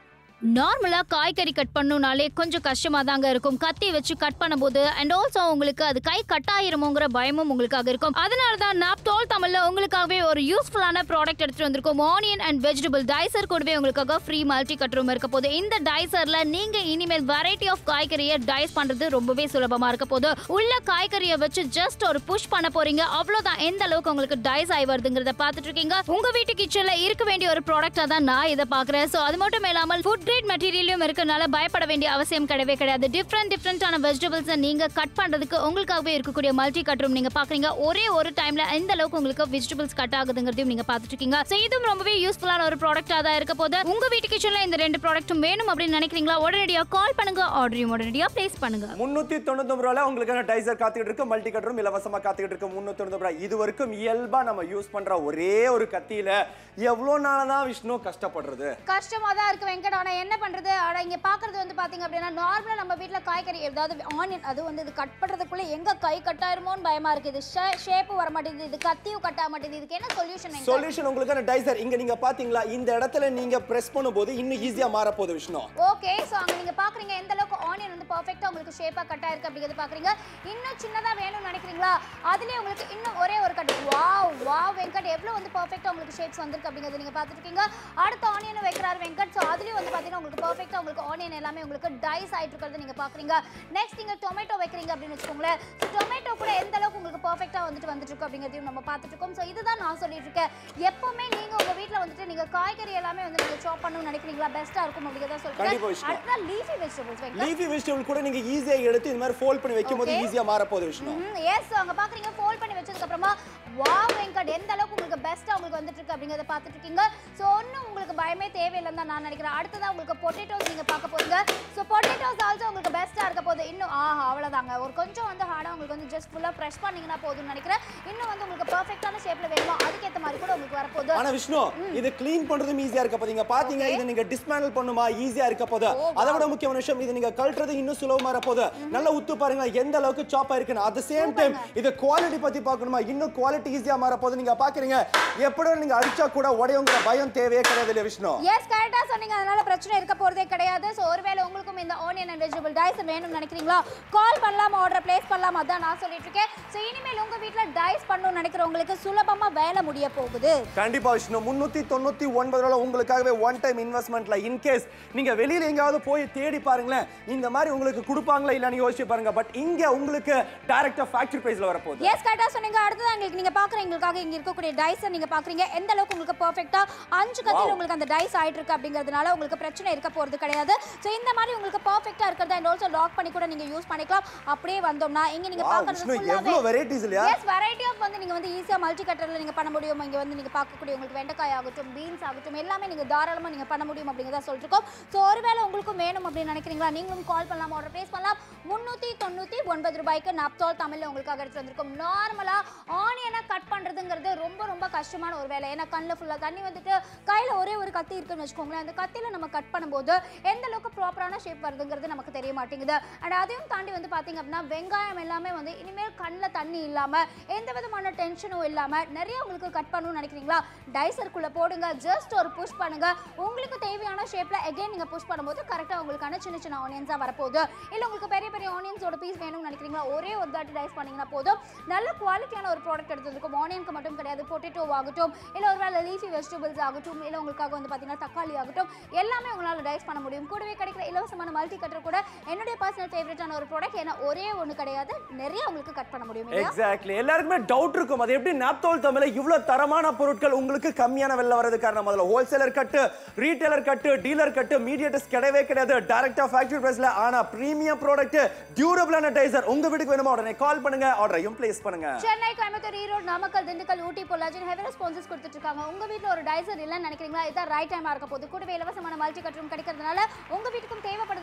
நார்மலா காய்கறி கட் பண்ணணும்னாலே கொஞ்சம் கஷ்டமா தாங்க இருக்கும் கத்தி வச்சு கட் பண்ணும்போது அண்ட் ஆல்சோ உங்களுக்கு அது கை கட் ஆயிருமோங்கிற பயமும் உங்களுக்காக இருக்கும் அதனால தான் நாப் தோல் தமிழ்ல உங்களுக்காகவே ஒரு யூஸ்ஃபுல்லான ப்ராடக்ட் எடுத்துட்டு வந்திருக்கோம் ஆனியன் அண்ட் வெஜிடபிள் டைசர் கூடவே உங்களுக்காக ஃப்ரீ மல்டி கட் ரூம் இருக்க போது இந்த டைசர்ல நீங்க இனிமேல் வெரைட்டி ஆஃப் காய்கறியை டைஸ் பண்றது ரொம்பவே சுலபமா இருக்க போது உள்ள காய்கறியை வச்சு ஜஸ்ட் ஒரு புஷ் பண்ண போறீங்க அவ்வளவுதான் எந்த அளவுக்கு உங்களுக்கு டைஸ் ஆகி வருதுங்கிறத பார்த்துட்டு இருக்கீங்க உங்க வீட்டு கிச்சன்ல இருக்க வேண்டிய ஒரு ப்ராடக்டா தான் நான் இதை பாக்குறேன் சோ அது மட்டும் இல்லாமல் ஃபுட் கிரேட் மெட்டீரியலும் இருக்கனால பயப்பட வேண்டிய அவசியம் கிடையவே கிடையாது டிஃப்ரெண்ட் டிஃப்ரெண்டான வெஜிடபிள்ஸ் நீங்க கட் பண்றதுக்கு உங்களுக்காகவே இருக்கக்கூடிய மல்டி கட் ரூம் நீங்க பாக்குறீங்க ஒரே ஒரு டைம்ல எந்த அளவுக்கு உங்களுக்கு வெஜிடபிள்ஸ் கட் ஆகுதுங்கிறதையும் நீங்க பார்த்துட்டு இருக்கீங்க So இதுவும் ரொம்பவே யூஸ்ஃபுல்லான ஒரு ப்ராடக்டா தான் இருக்க போது உங்க வீட்டு கிச்சன்ல இந்த ரெண்டு ப்ராடக்ட்டும் வேணும் அப்படின்னு நினைக்கிறீங்களா உடனடியா கால் பண்ணுங்க ஆர்டரையும் உடனடியா பிளேஸ் பண்ணுங்க முன்னூத்தி தொண்ணூத்தி ரூபாய் உங்களுக்கான டைசர் காத்துக்கிட்டு இருக்கு மல்டி கட்டரும் இலவசமா காத்துக்கிட்டு இருக்கு முன்னூத்தி தொண்ணூத்தி ரூபாய் இது வரைக்கும் இயல்பா நம்ம யூஸ் பண்ற ஒரே ஒரு கத்தியில எவ்வளவு நாளதான் விஷ்ணு கஷ்டப்படுறது கஷ்டமா தான் இருக்கு வெங்கட் ஆனா என்ன பண்றது ஆனா இங்க பாக்குறது வந்து பாத்தீங்க அப்படின்னா நார்மலா நம்ம வீட்ல காய்கறி ஏதாவது ஆனியன் அது வந்து இது கட் பண்றதுக்குள்ள எங்க கை கட்டாயிருமோன்னு பயமா இருக்கு இது ஷேப் வர மாட்டேங்குது இது கத்தியும் கட்ட மாட்டேங்குது இதுக்கு என்ன சொல்யூஷன் சொல்யூஷன் உங்களுக்கான டைசர் இங்க நீங்க பாத்தீங்களா இந்த இடத்துல நீங்க பிரஸ் பண்ணும்போது இன்னும் ஈஸியா மாற போகுது விஷ்ணு ஓகே சோ அங்க நீங்க பாக்குறீங்க எந்த அளவுக்கு ஆனியன் வந்து பெர்ஃபெக்ட்டா உங்களுக்கு ஷேப்பா கட் ஆயிருக்கு அப்படிங்கிறது பாக்குறீங்க இன்னும் சின்னதா வேணும்னு நினைக்கிறீங்களா அதுலயே உங்களுக்கு இன்னும் ஒரே ஒரு கட் வாவ் வாவ் வெங்கட் எவ்வளவு வந்து பெர்ஃபெக்ட்டா உங்களுக்கு ஷேப்ஸ் வந்திருக்கு அப்படிங்கிறது நீங்க பார்த்துட்டு இருக்கீங்க அடுத்த ஆனியன் வைக்கிறார் வெங்கட் சோ அதுலயும் வந்து பாத்தீங்கன்னா உங்களுக்கு பெர்ஃபெக்ட்டா உங்களுக்கு ஆனியன் எல்லாமே உங்களுக்கு டைஸ் ஆயிட்டு இருக்கிறது நீங்க பாக்குறீங்க நெக்ஸ்ட் நீங்க டொமேட்டோ வைக்கிறீங்க அப்படின்னு வச்சுக்கோங்களேன் டொமேட்டோ கூட எந்த அளவுக்கு உங்களுக்கு பெர்ஃபெக்ட்டா வந்துட்டு வந்துட்டு இருக்கு அப்படிங்கிறதையும் நம்ம பார்த்துட்டு இருக்கோம் சோ இதுதான் நான் சொல்லிட்டு இருக்கேன் எப்பவுமே நீங்க உங்க வீட்ல வந்துட்டு நீங்க காய்கறி எல்லாமே வந்து நீங்க சாப் பண்ணணும்னு நினைக்கிறீங்களா பெஸ்ட்டா இருக்கும் அப்படிங்கிறத கண்டிப்பா சொல்றேன் விஷ்ணு. அடுத்த leafy vegetables Venkat leafy vegetable கூட நீங்க ஈஸியா எடுத்து இந்த மாதிரி ஃபோல்ட் பண்ணி வைக்கும் போது Okay. ஈஸியா மாற போகுது விஷ்ணு எஸ் அங்க பாக்குறீங்க ஃபோல்ட் பண்ணி வச்சதுக்கு அப்புறமா வா வெங்கட் எந்த அளவுக்கு உங்களுக்கு பெஸ்ட்டா உங்களுக்கு வந்துட்டு இருக்கு அப்படிங்கறத பார்த்துட்டு இருக்கீங்க சோ ஒன்னும் உங்களுக்கு பயமே தேவையில்லைன்னு தான் நான் நினைக்கிறேன் அடுத்ததா உங்களுக்கு பொட்டேட்டோஸ் நீங்க பார்க்க போறீங்க சோ பொட்டேட்டோஸ் ஆல்சோ உங்களுக்கு பெஸ்ட்டா இருக்க போகுது இன்னும் ஆஹா அவ்வளவுதாங்க ஒரு கொஞ்சம் வந்து ஹார்டா உங்களுக்கு வந்து ஜஸ்ட் ஃபுல்லா ஃப்ரெஷ் பண்ணீங்கன்னா போதும்னு நினைக்கிறேன் இன்னும் வந்து உங்களுக்கு பெர்ஃபெக்ட்டான ஷேப்ல வேணுமோ அதுக்கேத்த மாதிரி கூட உங்களுக்கு வரப்போகுது ஆனா விஷ்ணு இது க்ளீன் பண்றதும் ஈஸியா இருக்க போதீங்க பாத்தீங்க இதை நீங்க டிஸ்மேண்டில் பண்ணுமா ஈஸியா இருக்க போது அதை விட முக்கியமான விஷயம் இது நீங்க கழட்டுறது இன்னும் சுலபமா இருக்க போது நல்லா உத்து பாருங்க எந்த அளவுக்கு சாப் ஆயிருக்குன்னு அட் சேம் டைம் இது குவாலிட்டி பத்தி பார்க்கணுமா இன்னும் குவாலிட்டி ஈஸியா மாற போது நீங்க பாக்குறீங்க எப்படி நீங்க அடிச்சா கூட உடையுங்கிற பயம் தேவையே கிடையாது இல்ல விஷ்ணு எஸ் கரெக்டா சொன்னீங்க அதனால பிரச்சனை இருக்க போறதே கிடையாது சோ ஒருவேளை உங்களுக்கும் இந்த ஆனியன் அண்ட் வெஜிடபிள் டைஸ் வேணும்னு நினைக்கிறீங்களா கால் பண்ணலாம் ஆர்டர் பிளேஸ் பண்ணலாம் அதான் நான் சொல்லிட்டு இருக்கேன் சோ இனிமேல் உங்க வீட்ல டைஸ் பண்ணணும்னு நினைக்கிறவங்களுக்கு சுலபமா வேலை முடிய போகுது கண்டிப்பா விஷ்ணு முன்னூத்தி தொண்ணூத்தி ஒன்பது ரூபாய் உங்களுக்காகவே ஒன் டைம் இன்வெஸ்ட்மெண்ட்ல இன்கேஸ் நீங்க வெளியில எங்கேயாவது போய் தேடி பாருங்களேன் இந்த மாதிரி உங்களுக்கு கொடுப்பாங்களா இல்லன்னு யோசிச்சு பாருங்க பட் இங்க உங்களுக்கு டைரக்டா ஃபேக்டரி பிரைஸ்ல வரப்போகுது எஸ் கரெக்டா சொன்னீங்க அடுத்தது உங்களுக்கு நீங்க பாக்குறீங்களுக்காக இங்க இருக்கக்கூடிய டைஸ் நீங்க பாக்குறீங்க எந்த அளவுக்கு உங்களுக்கு பெர்ஃபெக்ட்டா அஞ்சு கத்தியில் உங்களுக்கு அந்த டைஸ் ஆயிட்டு இருக்கு அப்படிங்கிறதுனால உங்களுக்கு பிரச்சனை இருக்க போறது கிடையாது சோ இந்த மாதிரி உங்களுக்கு பெர்ஃபெக்ட்டா இருக்கிறது அண்ட் ஆல்சோ லாக் பண்ணி கூட நீங்க யூஸ் பண்ணிக்கலாம் அப்படியே வந்தோம்னா இங்க நீங்க Wow, பாக்குறது விஷ்ணு ஃபுல்லாவே எவ்வளவு வெரைட்டிஸ் இல்லையா எஸ் வெரைட்டி ஆஃப் வந்து நீங்க வந்து ஈஸியா மல்டி கட்டர்ல நீங்க பண்ண முடியும் இங்க வந்து நீங்க பார்க்கக்கூடிய உங்களுக்கு வெண்டைக்காய் ஆகட்டும் பீன்ஸ் ஆகட்டும் எல்லாமே நீங்க தாராளமா நீங்க பண்ண முடியும் அப்படிங்கறத சொல்லிட்டு இருக்கோம் ஸோ ஒருவேளை உங்களுக்கும் வேணும் அப்படின்னு நினைக்கிறீங்களா நீங்களும் கால் பண்ணலாம் ஆர்டர் பிளேஸ் பண்ணலாம் முன்னூத்தி தொண்ணூத்தி ஒன்பது ரூபாய்க்கு நாப்தால் தமிழ்ல உங்களுக்காக எடுத்து வந்திருக்கோம் நார்மலா ஆனியனை கட் பண்றதுங்கிறது ரொம்ப ரொம்ப கஷ்டமான ஒரு வேலை ஏன்னா கண்ணில் ஃபுல்லா தண்ணி வந்துட்டு கையில ஒரே ஒரு கத்தி இருக்குன்னு வச்சுக்கோங்களேன் அந்த கத்தியில நம்ம கட் பண்ணும்போது எந்த அளவுக்கு ப்ராப்பரான ஷேப் வருதுங்கிறது நமக்கு தெரிய மாட்டேங்குது அண்ட் அதையும் தாண்டி வந்து பாத்தீங்க அப்படின்னா வெங்காயம் எல்லாமே வந்து இனிமேல் கண்ணில் தண்ணி இல்லாம எந்த விதமான டென்ஷனும் இல்லாம நிறைய உங்களுக்கு கட் பண்ணணும்னு நினைக்கிறீங்களா டைசருக்குள்ள போடுங்க ஜஸ்ட் ஒரு புஷ் பண்ணுங்க உங்களுக்கு தேவையான ஷேப்ல எகைன் நீங்க புஷ் பண்ணும்போது கரெக்டா உங்களுக்கான சின்ன சின்ன ஆனியன்ஸா வரப்போகுது இல்ல உங்களுக்கு பெரிய பெரிய ஆனியன்ஸோட பீஸ் வேணும்னு நினைக்கிறீங்களா ஒரே ஒரு தாட்டி டைஸ் பண்ணீங்கன்னா போதும் நல்ல குவாலிட்டியான ஒரு ப்ராடக்ட் எடுத்துருக்கும் ஆனியனுக்கு மட்டும் கிடையாது பொட்டேட்டோ ஆகட்டும் இல்ல ஒருவேளை லீஃபி வெஜிடபிள்ஸ் ஆகட்டும் இல்ல உங்களுக்காக வந்து பாத்தீங்கன்னா தக்காளி ஆகட்டும் எல்லாமே உங்களால டைஸ் பண்ண முடியும் கூடவே கிடைக்கிற இலவசமான மல்டி கட்டர் கூட என்னுடைய பர்சனல் ஃபேவரட்டான ஒரு ப்ராடக்ட் ஏன்னா ஒரே ஒன்று கிடையாது நிறைய உங்களுக்கு கட் பண்ண முடியும் இல்லையா எக்ஸாக்ட்லி எல்லாருக்குமே டவுட் இருக்கும் அது எப்படி நாப்தோல் தமிழ்ல இவ்வளவு தரமான பொருட்கள் உங்களுக்கு கம்மியான விலைல வரது காரணம் முதல்ல wholesaler cut retailer cut dealer cut mediators கிடையவே கிடையாது டைரக்டா ஃபேக்டரி பிரைஸ்ல ஆனா பிரீமியம் ப்ராடக்ட் டியூரபிளான டைசர் உங்க வீட்டுக்கு வேணுமா உடனே கால் பண்ணுங்க ஆர்டரையும் பிளேஸ் பண்ணுங்க சென்னை கோயம்புத்தூர் ஈரோடு நாமக்கல் திண்டுக்கல் ஊட்டி பொள்ளாச்சி ஹெவி ரெஸ்பான்சஸ் கொடுத்துட்டு இருக்காங்க உங்க வீட்ல ஒரு டைசர் இல்லைன்னு நினைக்கிறீங்களா இதான் ரைட் டைமா இருக்க போது கூடவே இலவசமான மல்டி கட்டரும் கிடைக்கிறதுனால உங்க வீட்டுக்கும் தேவைப்படுதுன்னு நினைச்சீங்கன்னா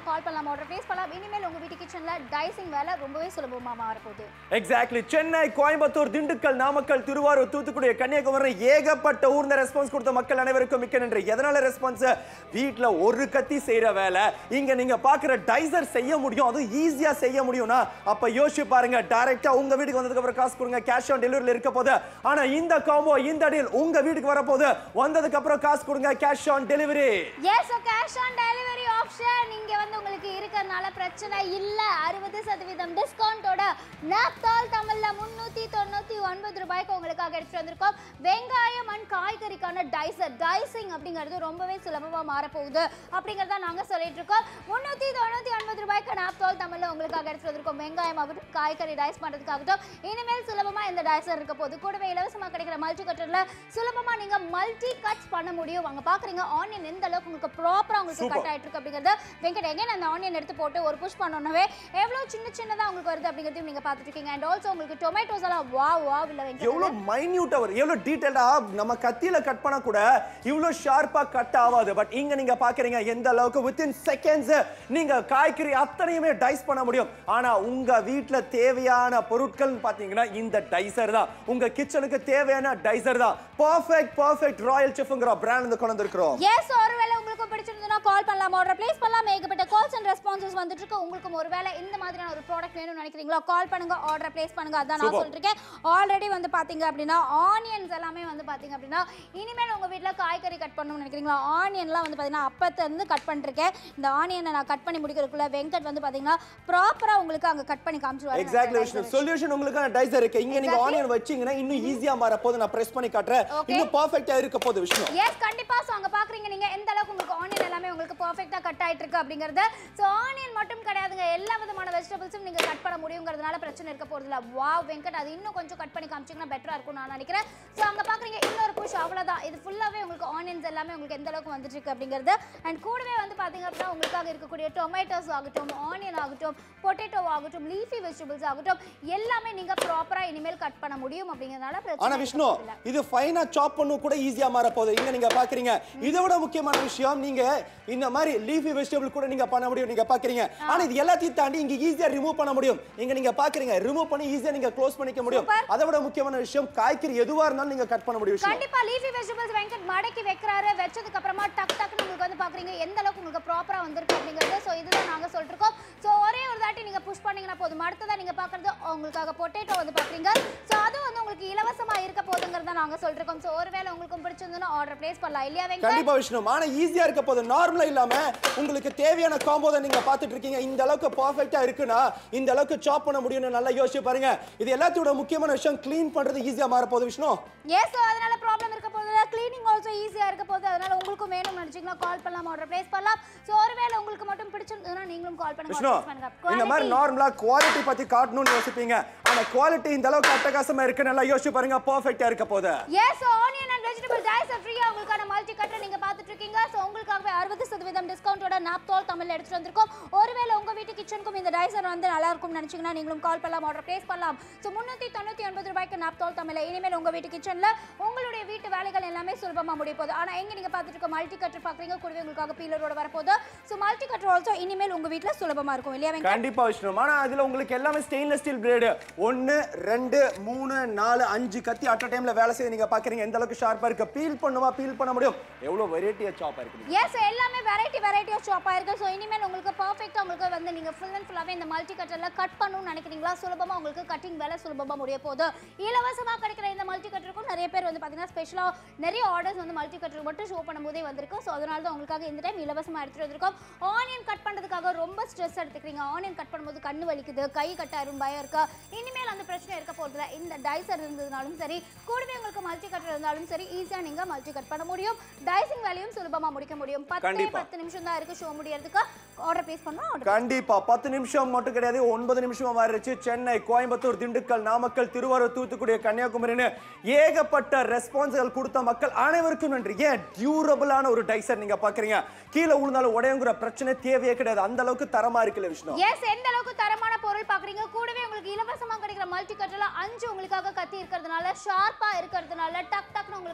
கால் பண்ணலாம் ஆர்டர் ப்ளேஸ் பண்ணலாம் இனிமேல் உங்க வீட்டு கிச்சன்ல டைசிங் வேலை ரொம்பவே சுலபமா மாறப்போகுது எக்ஸாக்ட்லி சென்னை கோயம்புத்தூர் திண்டுக்கல் நாமக்கல் திருவாரூர் தூத்துக்குடி கன்னியாகுமரி ஏகப்பட்ட ஊர்ல ரெஸ்பான்ஸ் கொடுத்த மக்கள் அனைவருக்கும் மிக்க நன்றி எதனால ரெஸ்பான்ஸ் வீட்ல ஒரு கத்தி செய்யற வேலை இங்க நீங்க பாக்குற டைசர் செய்ய முடியும் அதுவும் ஈஸியா செய்ய முடியும்னா அப்ப யோசிச்சு பாருங்க டைரக்டா உங்க வீட்டுக்கு வந்ததுக்கு அப்புறம் காசு கொடுங்க கேஷ் ஆன் டெலிவரில இருக்க போது ஆனா இந்த காம்போ இந்த டீல் உங்க வீட்டுக்கு வர போது வந்ததுக்கு அப்புறம் காசு கொடுங்க cash on delivery yes so cash on delivery option இங்க வந்து உங்களுக்கு இருக்கிறதுனால பிரச்சனை இல்ல அறுபது சதவீதம் டிஸ்கவுண்டோட நாப்தால் தமிழ்ல முன்னூத்தி தொண்ணூத்தி ஒன்பது ரூபாய்க்கு உங்களுக்காக எடுத்துட்டு வந்திருக்கோம் வெங்காயம் அண்ட் காய்கறிக்கான டைசர் டைசிங் அப்படிங்கிறது ரொம்பவே சுலபமா மாறப்போகுது அப்படிங்கறத நாங்க சொல்லிட்டு இருக்கோம் முன்னூத்தி தொண்ணூத்தி ஒன்பது ரூபாய்க்கு நாப்தால் தமிழ்ல உங்களுக்காக எடுத்துட்டு வந்திருக்கோம் வெங்காயம் ஆகட்டும் காய்கறி டைஸ் பண்றதுக்காகட்டும் இனிமேல் சுலபமா இந்த டைசர் இருக்க போகுது கூடவே இலவசமா கிடைக்கிற மல்டி கட்டர்ல சுலபமா நீங்க மல்டி கட்ஸ் பண்ண முடியும் அங்க பாக்குறீங்க ஆனியன் எந்த அளவுக்கு உங்களுக்கு ப்ராப்பரா உங்களுக்கு Super. கட் ஆயிட்டு இருக்கு அப்படிங்கறது வெங்கட் எகைன் அந்த ஆனியன் எடுத்து போட்டு ஒரு புஷ் பண்ணோன்னவே எவ்வளவு சின்ன சின்னதா உங்களுக்கு வருது அப்படிங்கறதையும் நீங்க பாத்துட்டு இருக்கீங்க அண்ட் ஆல்சோ உங்களுக்கு டொமேட்டோஸ் எல்லாம் வா வா இல்ல வெங்கட் எவ்வளவு மைன்யூட்டா வரும் எவ்வளவு டீடைல்டா நம்ம கத்தியில கட் பண்ண கூட இவ்வளவு ஷார்ப்பா கட் ஆகாது பட் இங்க நீங்க பாக்குறீங்க எந்த அளவுக்கு வித்தின் செகண்ட்ஸ் நீங்க காய்கறி அத்தனையுமே டைஸ் பண்ண முடியும் ஆனா உங்க வீட்ல தேவையான பொருட்கள் பாத்தீங்கன்னா இந்த டைசர் தான் உங்க கிச்சனுக்கு தேவையான டைசர் தான் பர்ஃபெக்ட் பர்ஃபெக்ட் ராயல் செஃப்ங்கிற பிராண்ட் வந்து கொண்டு வந்திருக்கிறோம் எஸ் ஒருவேளை உங்களுக்கு பிடிச்சிருந்ததுன்னா கால் பண்ணலாம் ஆர்டர் ப்ளேஸ் பண்ணலாம் ஏகப்பட்ட கால்ஸ் அண்ட் ரெஸ்பான்சஸ் வந்துட்டு இருக்கு உங்களுக்கும் ஒருவேளை இந்த மாதிரியான ஒரு ப்ராடக்ட் வேணும்னு நினைக்கிறீங்களா கால் பண்ணுங்க ஆர்டர் ப்ளேஸ் பண்ணுங்க அதான் நான் Super. சொல்லிருக்கேன் ஆல்ரெடி வந்து பாத்தீங்க அப்படின்னா ஆனியன்ஸ் எல்லாமே வந்து பாத்தீங்க அப்படின்னா இனிமேல் உங்க வீட்ல காய்கறி கட் பண்ணணும்னு நினைக்கிறீங்களா ஆனியன்லாம் வந்து பாத்தீங்கன்னா அப்பத்துல இருந்து கட் பண்ணிருக்கேன் இந்த ஆனியனை நான் கட் பண்ணி முடிக்கிறதுக்குள்ள வெங்கட் வந்து பாத்தீங்கன்னா ப்ராப்பரா உங்களுக்கு அங்க கட் பண்ணி காமிச்சிருவாரு எக்ஸாக்ட்லி விஷ்ணு சொல்யூஷன் உங்களுக்கான டைசர் இருக்கு இங்க நீங்க Exactly. ஆனியன் வச்சீங்கன்னா இன்னும் ஈஸியா மாற போது நான் பிரஸ் பண்ணி காட்டுறேன் Okay. இன்னும் பர்ஃபெக்ட்டா இருக்க போது விஷ்ணு எஸ் கண்டிப்பா சோ அங்க பாக்குறீங்க நீங்க எந்த அளவுக்கு உங்களுக்கு ஆனியன் எல்லாமே உங்களுக்கு பெர்ஃபெக்ட்டா கட் ஆயிட்டு இருக்கு அப்படிங்கறது சோ ஆனியன் மட்டும் கிடையாதுங்க எல்லா விதமான வெஜிடபிள்ஸும் நீங்க கட் பண்ண முடியுங்கிறதுனால பிரச்சனை இருக்க போறது இல்ல வாவ் வெங்கட் அது இன்னும் கொஞ்சம் கட் பண்ணி காமிச்சீங்கன்னா பெட்டரா இருக்கும் நான் நினைக்கிறேன் சோ அங்க பாக்குறீங்க இன்னொரு புஷ் அவ்வளவுதான் இது ஃபுல்லாவே உங்களுக்கு ஆனியன்ஸ் எல்லாமே உங்களுக்கு எந்த அளவுக்கு வந்துட்டு இருக்கு அப்படிங்கிறது அண்ட் கூடவே வந்து பாத்தீங்க அப்படின்னா உங்களுக்காக இருக்கக்கூடிய டொமேட்டோஸ் ஆகட்டும் ஆனியன் ஆகட்டும் பொட்டேட்டோ ஆகட்டும் லீஃபி வெஜிடபிள்ஸ் ஆகட்டும் எல்லாமே நீங்க ப்ராப்பரா இனிமேல் கட் பண்ண முடியும் அப்படிங்கறதுனால பிரச்சனை ஆனா இருக்க விஷ்ணு போறதில்ல. இது ஃபைனா சாப் பண்ண கூட ஈஸியா மாற போகுது இங்க நீங்க பாக்குறீங்க இதை விட முக்கியமான விஷயம் நீங்க இந்த மாதிரி லீஃபி வெஜிடபிள் கூட நீங்க பண்ண முடியும் நீங்க பாக்குறீங்க ஆனா இது எல்லாத்தையும் தாண்டி இங்க ஈஸியா ரிமூவ் பண்ண முடியும் இங்க நீங்க பாக்குறீங்க ரிமூவ் பண்ணி ஈஸியா நீங்க க்ளோஸ் பண்ணிக்க முடியும் Super. அதை விட முக்கியமான விஷயம் காய்கறி எதுவா இருந்தாலும் நீங்க கட் பண்ண முடியும் விஷ்ணு கண்டிப்பா லீஃபி வெஜிடபிள்ஸ் வெங்கட் மடக்கி வைக்கிறாரு வச்சதுக்கு அப்புறமா டக் டக்குன்னு உங்களுக்கு வந்து பாக்குறீங்க எந்த அளவுக்கு உங்களுக்கு ப்ராப்பரா வந்திருக்கு அப்படிங்கிறது சோ இதுதான் நாங்க சொல்லிட்டு இருக்கோம் சோ ஒரே ஒரு தாட்டி நீங்க புஷ் பண்ணீங்கன்னா போதும் அடுத்ததா நீங்க பாக்குறது உங்களுக்காக பொட்டேட்டோ வந்து பாக்குறீங்க சோ அது வந்து உங்களுக்கு இலவசமா இருக்க போதுங்கிறத நாங்க சொல்லிட்டு இருக்கோம் சோ ஒருவேளை உங்களுக்கும் பிடிச்சிருந்ததுன்னா ஆர்டர் பிளேஸ் பண்ணலாம் இல்லையா வெங்கட் கண்டிப்பா விஷ்ணு ஆனா ஈஸியா இருக்க போது நார்மலா இல்லாம உங்களுக்கு தேவையான காம்போ தான் நீங்க பாத்துட்டு இருக்கீங்க இந்த அளவுக்கு பர்ஃபெக்ட்டா இருக்குன்னா இந்த அளவுக்கு சாப் பண்ண முடியும்னு நல்லா யோசிச்சு பாருங்க இது எல்லாத்தோட முக்கியமான விஷயம் க்ளீன் பண்றது ஈஸியா மாற போகுது விஷ்ணு எஸ் அதனால ப்ராப்ளம் இருக்க போகுது க்ளீனிங் ஆல்சோ ஈஸியா இருக்க போகுது அதனால உங்களுக்கும் வேணும்னு நினைச்சீங்கன்னா கால் பண்ணலாம் ஆர்டர் பிளேஸ் பண்ணலாம் சோ ஒருவேளை உங்களுக்கு மட்டும் பிடிச்சிருந்ததுன்னா நீங்களும் கால் பண்ணுங்க விஷ்ணு order பண்ணுங்க இந்த மாதிரி Quality- நார்மலா குவாலிட்டி பத்தி காட்டணும்னு யோசிப்பீங்க ஆனா குவாலிட்டி இந்த அளவுக்கு அட்டகாசமா இருக்கு நல்லா யோசிச்சு பாருங்க பர்ஃபெக்ட்டா இருக்க போது yes onion and vegetable dice ஃப்ரீயா உங்களுக்கான மல்டி கட்டர் நீங்க பார்த்துட்டு இருக்கீங்க ஸோ உங்களுக்காகவே அறுபது சதவீதம் டிஸ்கவுண்டோட நாப்தோல் தமிழ்ல எடுத்துட்டு வந்திருக்கோம் ஒருவேளை உங்க வீட்டு கிச்சனுக்கும் இந்த டைசர் வந்து நல்லா இருக்கும்னு நினைச்சீங்கன்னா நீங்களும் கால் பண்ணலாம் ஆர்டர் பிளேஸ் பண்ணலாம் ஸோ முன்னூத்தி தொண்ணூத்தி ஒன்பது ரூபாய்க்கு நாப்தோல் தமிழ்ல இனிமேல் உங்க வீட்டு கிச்சன்ல உங்களுடைய வீட்டு வேலைகள் எல்லாமே சுலபமா முடிய போகுது ஆனா எங்க நீங்க பார்த்துட்டு இருக்க மல்டி கட்டர் பாக்குறீங்க கூடவே உங்களுக்காக பீலரோட வரப்போகுது ஸோ மல்டி கட்டர் ஆல்சோ இனிமேல் உங்க வீட்ல சுலபமா இருக்கும் இல்லையா வெங்கட் கண்டிப்பா விஷ்ணு ஆனா அதுல உங்களுக்கு எல்லாமே ஸ்டெயின்லெஸ் ஸ்டீல் பிளேடு ஒன்னு ரெண்டு மூணு நாலு அஞ்சு கத்தி அட் டைம்ல வேலை செய்ய நீங்க பாக்குறீங்க எந்த அளவுக்கு ஷார்ப்பா இருக்கு பீல் பண்ணுமா பீல் பண்ண முடியும் எவ்வளவு வெரைட்டியா சாப்பா இருக்கு எஸ் எல்லாமே வெரைட்டி வெரைட்டி ஆஃப் ஷாப்பாக இருக்குது ஸோ இனிமேல் உங்களுக்கு பர்ஃபெக்டாக உங்களுக்கு வந்து நீங்கள் ஃபுல் அண்ட் ஃபுல்லாகவே இந்த மல்டி கட்டரில் கட் பண்ணணும்னு நினைக்கிறீங்களா சுலபமாக உங்களுக்கு கட்டிங் வேலை சுலபமாக முடிய போகுது இலவசமாக கிடைக்கிற இந்த மல்டி கட்டருக்கும் நிறைய பேர் வந்து பார்த்தீங்கன்னா ஸ்பெஷலாக நிறைய ஆர்டர்ஸ் வந்து மல்டி கட்டர் மட்டும் ஷோ பண்ணும்போதே வந்திருக்கு ஸோ அதனால தான் உங்களுக்காக இந்த டைம் இலவசமாக எடுத்துகிட்டு வந்திருக்கோம் ஆனியன் கட் பண்ணுறதுக்காக ரொம்ப ஸ்ட்ரெஸ் எடுத்துக்கிறீங்க ஆனியன் கட் பண்ணும்போது கண்ணு வலிக்குது கை கட்டாயிரும் பயம் இருக்கா இனிமேல் அந்த பிரச்சனை இருக்க போகிறதுல இந்த டைசர் இருந்ததுனாலும் சரி கூடவே உங்களுக்கு மல்டி கட்டர் இருந்தாலும் சரி ஈஸியாக நீங்கள் மல்டி கட் பண்ண முடியும் டைசிங் வேலையும் சுலபமாக முடிக்க முடியும் பத்தே கண்டிப்பா. பத்து நிமிஷம் தான் இருக்கு ஷோ முடியறதுக்கு ஆர்டர் பிளேஸ் பண்ணோம் ஆர்டர் கண்டிப்பா பத்து நிமிஷம் மட்டும் கிடையாது ஒன்பது நிமிஷம் மாறிடுச்சு சென்னை கோயம்புத்தூர் திண்டுக்கல் நாமக்கல் திருவாரூர் தூத்துக்குடி கன்னியாகுமரின்னு ஏகப்பட்ட ரெஸ்பான்ஸ்கள் கொடுத்த மக்கள் அனைவருக்கும் நன்றி ஏன் டியூரபிளான ஒரு டைசர் நீங்க பாக்குறீங்க கீழே விழுந்தாலும் உடையங்கிற பிரச்சனை தேவையே கிடையாது அந்த அளவுக்கு தரமா இருக்குல்ல விஷ்ணு எஸ் எந்த அளவுக்கு தரமான பொருள் பாக்குறீங்க கூடவே உங்களுக்கு இலவசமா கிடைக்கிற மல்டி கட்டர்ல அஞ்சு உங்களுக்காக கத்தி இருக்கிறதுனால ஷார்ப்பா இருக்கிறதுனால டக் டக்னு உங்களுக்கு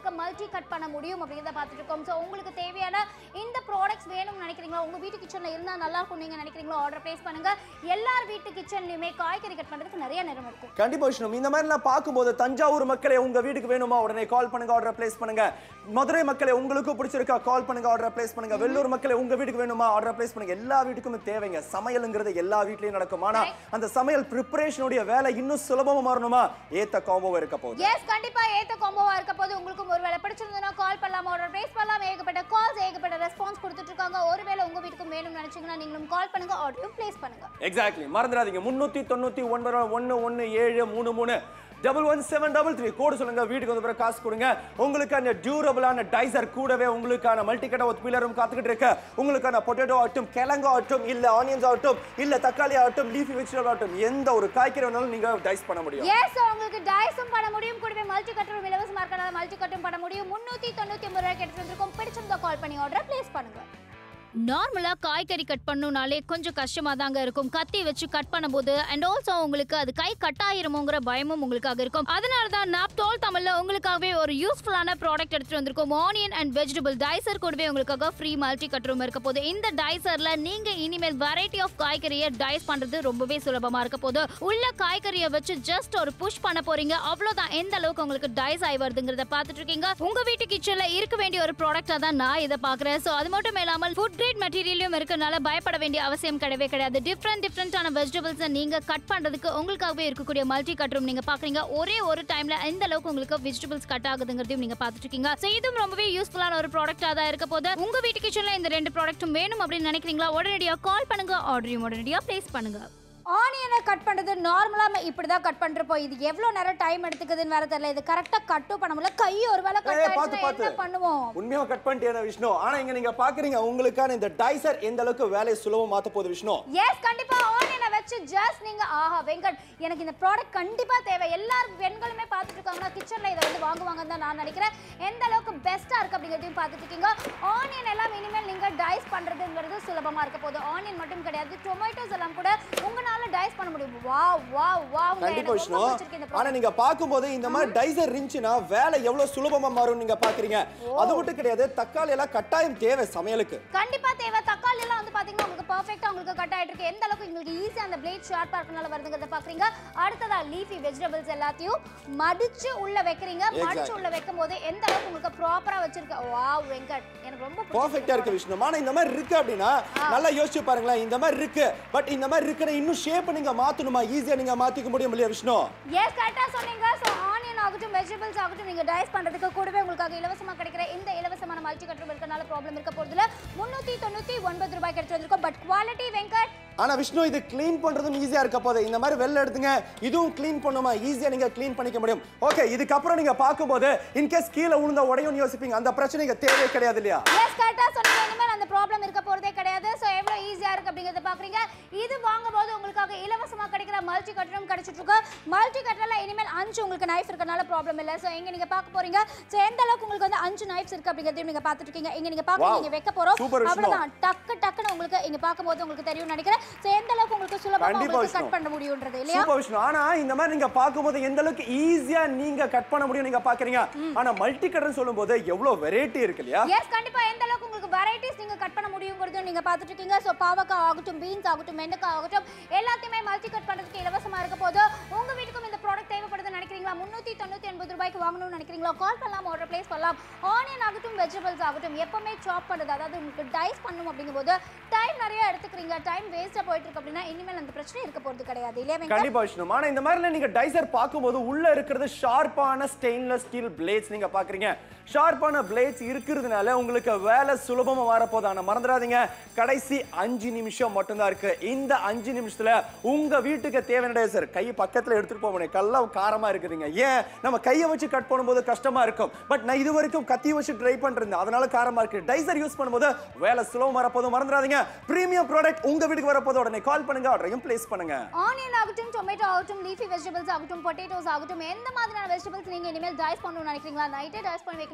உங்களுக்கு மல்டி கட் பண்ண முடியும் அப்படிங்கிறத பார்த்துட்டு இருக்கோம் ஸோ உங்களுக்கு தேவையான இந்த ப்ராடக்ட்ஸ் வேணும்னு நினைக்கிறீங்களா உங்க வீட்டு கிச்சன்ல இருந்தா நல்லா இருக்கும் நீங்க நினைக்கிறீங்களோ ஆர்டர் பிளேஸ் பண்ணுங்க எல்லார் வீட்டு கிச்சன்லயுமே காய்கறி கட் பண்றதுக்கு நிறைய நேரம் இருக்கும் கண்டிப்பா விஷ்ணு இந்த மாதிரி நான் பார்க்கும்போது தஞ்சாவூர் மக்களே உங்க வீட்டுக்கு வேணுமா உடனே கால் பண்ணுங்க ஆர்டர் பிளேஸ் பண்ணுங்க மதுரை மக்களே உங்களுக்கு பிடிச்சிருக்கா கால் பண்ணுங்க ஆர்டர் பிளேஸ் பண்ணுங்க வெள்ளூர் மக்களே உங்க வீட்டுக்கு வேணுமா ஆர்டர் பிளேஸ் பண்ணுங்க எல்லா வீட்டுக்குமே தேவைங்க சமையலுங்கிறது எல்லா வீட்லயும் நடக்கும் ஆனா அந்த சமையல் ப்ரிப்பரேஷனுடைய வேலை இன்னும் சுலபமா மாறணுமா ஏத்த காம்போ இருக்க போகுது எஸ் கண்டிப்பா ஏத்த காம்போவா இருக்க போது உங்களுக்கும் ஒருவேளை பிடிச்சிருந்ததுன்னா கால் பண்ணலாம் ஆர்டர் பிளேஸ் பண்ணலாம் ஏகப்பட்ட கால்ஸ் ஏகப்பட்ட ரெஸ்பான்ஸ் கொடுத்துட்டு இருக்காங்க ஒருவேளை உங்க வீட்டுக்கும் வேணும்னு நினைச்சீங்கன்னா நீங்களும் கால் பண்ணுங்க ஆர்டரும் பிளேஸ் பண்ணுங்க எக்ஸாக்ட்லி மறந்துடாதீங்க முன்னூத்தி தொண்ணூத்தி ஒன்பது ஒன்னு ஒன்னு ஏழு மூணு மூணு double one seven double three code சொல்லுங்க வீட்டுக்கு வந்து பிறகு காசு கொடுங்க உங்களுக்கு அந்த டியூரபிளான டைசர் கூடவே உங்களுக்கான மல்டிகட்ட ஒரு பில்லரும் காத்துக்கிட்டு இருக்கு உங்களுக்கான பொட்டேட்டோ ஆகட்டும் கிழங்கு ஆகட்டும் இல்ல ஆனியன்ஸ் ஆகட்டும் இல்ல தக்காளி ஆகட்டும் லீஃபி வெஜிடபிள் ஆகட்டும் எந்த ஒரு காய்கறி வேணாலும் நீங்க டைஸ் பண்ண முடியும் எஸ் உங்களுக்கு டைஸும் பண்ண முடியும் கூடவே மல்டி கட்டரும் இலவசமா இருக்கனால மல்டி கட்டும் பண்ண முடியும் முன்னூத்தி தொண்ணூத்தி ஒன்பது ரூபாய்க்கு எடுத்து வந்திருக்கோம் பிடிச்சிருந்தா கால் பண்ணி ஆர்டர் பிளேஸ் பண்ணுங்க நார்மலா காய்கறி கட் பண்ணணும்னாலே கொஞ்சம் கஷ்டமா தாங்க இருக்கும் கத்தி வச்சு கட் பண்ணும்போது அண்ட் ஆல்சோ உங்களுக்கு அது கை கட்டாயிருமோங்கிற பயமும் உங்களுக்காக இருக்கும் அதனால தான் நாப் தோல் தமிழ்ல உங்களுக்காகவே ஒரு யூஸ்ஃபுல்லான ப்ராடக்ட் எடுத்துட்டு வந்திருக்கோம் ஆனியன் அண்ட் வெஜிடபிள் டைசர் கூடவே உங்களுக்காக ஃப்ரீ மல்டி கட் ரூம் இருக்க போது இந்த டைசர்ல நீங்க இனிமேல் வெரைட்டி ஆஃப் காய்கறியை டைஸ் பண்றது ரொம்பவே சுலபமா இருக்க போது உள்ள காய்கறியை வச்சு ஜஸ்ட் ஒரு புஷ் பண்ண போறீங்க அவ்வளவுதான் எந்த அளவுக்கு உங்களுக்கு டைஸ் ஆகி வருதுங்கிறத பார்த்துட்டு இருக்கீங்க உங்க வீட்டு கிச்சன்ல இருக்க வேண்டிய ஒரு ப்ராடக்டா தான் நான் இதை பாக்குறேன் சோ அது மட்டும் இல்லாமல் ஃபுட் கிரேட் மெட்டீரியலும் இருக்கனால பயப்பட வேண்டிய அவசியம் கிடையவே கிடையாது டிஃப்ரெண்ட் டிஃப்ரெண்டான வெஜிடபிள்ஸ் நீங்க கட் பண்றதுக்கு உங்களுக்காகவே இருக்கக்கூடிய மல்டி கட் ரூம் நீங்க பாக்குறீங்க ஒரே ஒரு டைம்ல எந்த அளவுக்கு உங்களுக்கு வெஜிடபிள்ஸ் கட் ஆகுதுங்கிறதையும் நீங்க பார்த்துட்டு இருக்கீங்க So இதுவும் ரொம்பவே யூஸ்ஃபுல்லான ஒரு ப்ராடக்டா தான் இருக்க போது உங்க வீட்டு கிச்சன்ல இந்த ரெண்டு ப்ராடக்ட்டும் வேணும் அப்படின்னு நினைக்கிறீங்களா உடனடியா கால் பண்ணுங்க ஆர்டரையும் உடனடியா பிளேஸ் பண்ணுங்க ஆனியனை கட் பண்றது நார்மலா இப்படி தான் கட் பண்றப்போ இது எவ்வளவு நேரம் டைம் எடுத்துக்குதுன்னு வேற தெரியல இது கரெக்டா கட்டும் பண்ண முடியல கை ஒரு வேளை கட் ஏய், பாத்து, ஆயிடுச்சுன்னா பாத்து. என்ன பண்ணுவோம் உண்மையா கட் பண்ணிட்டேன் விஷ்ணு ஆனா இங்க நீங்க பாக்குறீங்க உங்களுக்கான இந்த டைசர் எந்த அளவுக்கு வேலையை சுலபமா மாத்த போகுது விஷ்ணு எஸ் கண்டிப்பா ஆனியனை வச்சு ஜஸ்ட் நீங்க ஆஹா வெங்கட் எனக்கு இந்த ப்ராடக்ட் கண்டிப்பா தேவை எல்லாரும் பெண்களுமே பார்த்துட்டு இருக்காங்கன்னா கிச்சன்ல இதை வந்து வாங்குவாங்கன்னு தான் நான் நினைக்கிறேன் எந்த அளவுக்கு பெஸ்டா இருக்கு அப்படிங்கிறதையும் பார்த்துட்டு இருக்கீங்க ஆனியன் எல்லாம் இனிமேல் நீங்க டைஸ் பண்றதுங்கிறது சுலபமா இருக்க போகுது ஆனியன் மட்டும் கிடையாது டொமேட்டோஸ் எல்லாம் கூட உங்களால டைஸ் பண்ண முடியும் வா வா வா கண்டிப்பா விஷ்ணு இந்த ஆனா நீங்க பாக்கும்போது இந்த மாதிரி டைசர் இருந்துச்சுன்னா வேலை எவ்வளவு சுலபமா மாறும் நீங்க பாக்குறீங்க அது மட்டும் கிடையாது தக்காளி எல்லாம் கட்டாயம் தேவை சமையலுக்கு கண்டிப்பா தேவை தக்காளி எல்லாம் வந்து பாத்தீங்கன்னா உங்களுக்கு பெர்ஃபெக்ட்டா உங்களுக்கு கட் ஆயிட்டு இருக்கு எந்த அளவுக்கு உங்களுக்கு ஈஸியா அந்த பிளேட் ஷார்ப்பா இருக்கனால வருதுங்கிறத பாக்குறீங்க அடுத்ததா லீஃபி வெஜிடபிள்ஸ் எல்லாத்தையும் மடிச்சு உள்ள வைக்கிறீங்க மடிச்சு உள்ள வைக்கும் போது எந்த அளவுக்கு உங்களுக்கு ப்ராப்பரா வச்சிருக்க வாவ் வெங்கட் எனக்கு ரொம்ப பர்ஃபெக்ட்டா இருக்கு விஷ்ணு ஆனா இந்த மாதிரி இருக்கு அப்படின்னா நல்லா யோசிச்சு பாருங்களேன் இந்த மாதிரி இருக்கு பட் இந்த மாதிரி இருக்கிற இன்னும் ஷேப் நீங்க மாத்தணுமா ஈஸியா நீங்க மாத்திக்க முடியும் இல்லையா விஷ்ணு எஸ் கரெக்டா சொன்னீங்க சோ ஆனியன் ஆகட்டும் வெஜிடபிள்ஸ் ஆகட்டும் நீங்க டைஸ் பண்றதுக்கு கூடவே உங்களுக்காக இலவசமா கிடைக்கிற இந்த இலவசமான மல்டி கட்டும் இருக்கனால ப்ராப்ளம் இருக்க போறதுல முன்னூத்தி தொண்ணூத்தி ஒன்பது ரூபாய்க்கு எடுத்து வந்திருக்கோம் பட் குவாலிட்டி வெங்கட் ஆனா விஷ்ணு இது க்ளீன் பண்றதும் ஈஸியா இருக்க போகுது இந்த மாதிரி வெளில எடுத்துங்க இதுவும் க்ளீன் பண்ணுமா ஈஸியா நீங்க க்ளீன் பண்ணிக்க முடியும் ஓகே இதுக்கப்புறம் நீங்க பார்க்கும்போது இன்கேஸ் கீழே விழுந்த உடையும் யோசிப்பீங்க அந்த பிரச்சனை இங்க தேவையே கிடையாது இல்லையா எஸ் கரெக்டா சொன்னீங்க இனிமேல் அந்த ப்ராப்ளம் இருக்க போறதே கிடையாது சோ எவ்வளவு ஈஸியா இருக்கு அப்படிங்கறத பாக்குறீங்க இது வாங்கும்போது உங்களுக்காக இலவசமா கிடைக்கிற மல்டி கட்டரும் கிடைச்சிட்டு இருக்கு மல்டி கட்டர்ல இனிமேல் அஞ்சு உங்களுக்கு நைஃப் இருக்கனால ப்ராப்ளம் இல்ல சோ இங்க நீங்க பார்க்க போறீங்க சோ எந்த அளவுக்கு உங்களுக்கு வந்து அஞ்சு நைஃப்ஸ் இருக்கு அப்படிங்கறதையும் நீங்க பார்த்துட்டு இருக்கீங்க இங்க நீங்க Wow. பாக்குறீங்க இங்க வைக்க போறோம் Super விஷ்ணு. அவ்வளவுதான் டக்கு டக்குன்னு உங்களுக்கு இங்க பார்க்கும்போது உங்களுக்கு தெரியும் நினைக்கிறேன் சோ எந்த அளவுக்கு உங்களுக்கு சுலபமா கண்டிப்பா உங்களுக்கு விஷ்ணு. கட் பண்ண முடியும்ன்றது இல்லையா சூப்பர் விஷ்ணு ஆனா இந்த மாதிரி நீங்க பார்க்கும்போது எந்த அளவுக்கு ஈஸியா நீங்க கட் பண்ண முடியும் நீங்க பாக்குறீங்க ஆனா மல்டி கட்டர் சொல்லும்போது எவ்வளவு வெரைட்டி இருக்கு இல்லையா எஸ் கண்டிப்பா எந்த அளவுக்கு உங்களுக்கு வெரைட்டிஸ் நீங்க கட் பண்ண முடியுங்கிறதும் நீங்க பார்த்துட்டு இருக்கீங்க ஸோ பாவக்காய் ஆகட்டும் பீன்ஸ் ஆகட்டும் வெண்டைக்காய் ஆகட்டும் எல்லாத்தையுமே மல்டி கட் பண்றதுக்கு இலவசமா இருக்க போது உங்க வீட்டுக்கும் இந்த ப்ராடக்ட் தேவைப்படுதுன்னு நினைக்கிறீங்களா முன்னூத்தி தொண்ணூத்தி எண்பது ரூபாய்க்கு வாங்கணும்னு நினைக்கிறீங்களா கால் பண்ணலாம் ஆர்டர் பிளேஸ் பண்ணலாம் ஆனியன் ஆகட்டும் வெஜிடபிள்ஸ் ஆகட்டும் எப்பவுமே சாப் பண்ணுறது அதாவது உங்களுக்கு டைஸ் பண்ணும் அப்படிங்கும்போது டைம் நிறைய எடுத்துக்கிறீங்க டைம் வேஸ்டா போயிட்டு இருக்கு அப்படின்னா இனிமேல் அந்த பிரச்சனை இருக்க போறது கிடையாது இல்லையா வெங்கட்? கண்டிப்பா விஷ்ணு ஆனா இந்த மாதிரில நீங்க டைசர் பார்க்கும்போது உள்ள இருக்கிறது ஷார்ப்பான ஸ்டெயின்லெஸ் ஸ்டீல் பிளேட்ஸ் நீங்க பாக்குறீங்க ஷார்ப்பான பிளேட்ஸ் இருக்கிறதுனால உங்களுக்கு வேலை சுலபமா வரப்போகுது ஆனா மறந்துடாதீங்க கடைசி அஞ்சு நிமிஷம் மட்டும்தான் இருக்கு இந்த அஞ்சு நிமிஷத்துல உங்க வீட்டுக்கு தேவையான டைசர் கை பக்கத்துல எடுத்துட்டு போக முடியும் கல்லாம் காரமா இருக்குதுங்க ஏன் நம்ம கையை வச்சு கட் பண்ணும்போது கஷ்டமா இருக்கும் பட் நான் இது வரைக்கும் கத்தி வச்சு ட்ரை பண்றேன் அதனால காரமா இருக்கு டைசர் யூஸ் பண்ணும்போது வேலை சுலபமா வரப்போதும் மறந்துடாதீங்க பிரீமியம் ப்ராடக்ட் உங்க வீட்டுக்கு வரப்போது உடனே கால் பண்ணுங்க ஆர்டரையும் பிளேஸ் பண்ணுங்க ஆனியன் ஆகட்டும் டொமேட்டோ ஆகட்டும் லீஃபி வெஜிடபிள்ஸ் ஆகட்டும் பொட்டேட்டோஸ் ஆகட்டும் எந்த மாதிரியான வெஜிடபிள்ஸ் நீங்க இனிமேல் டைஸ் பண்ணணும்னு நினைக்கிறீங்களா நைட்டே டைஸ் பண்ணி வைக்கணும்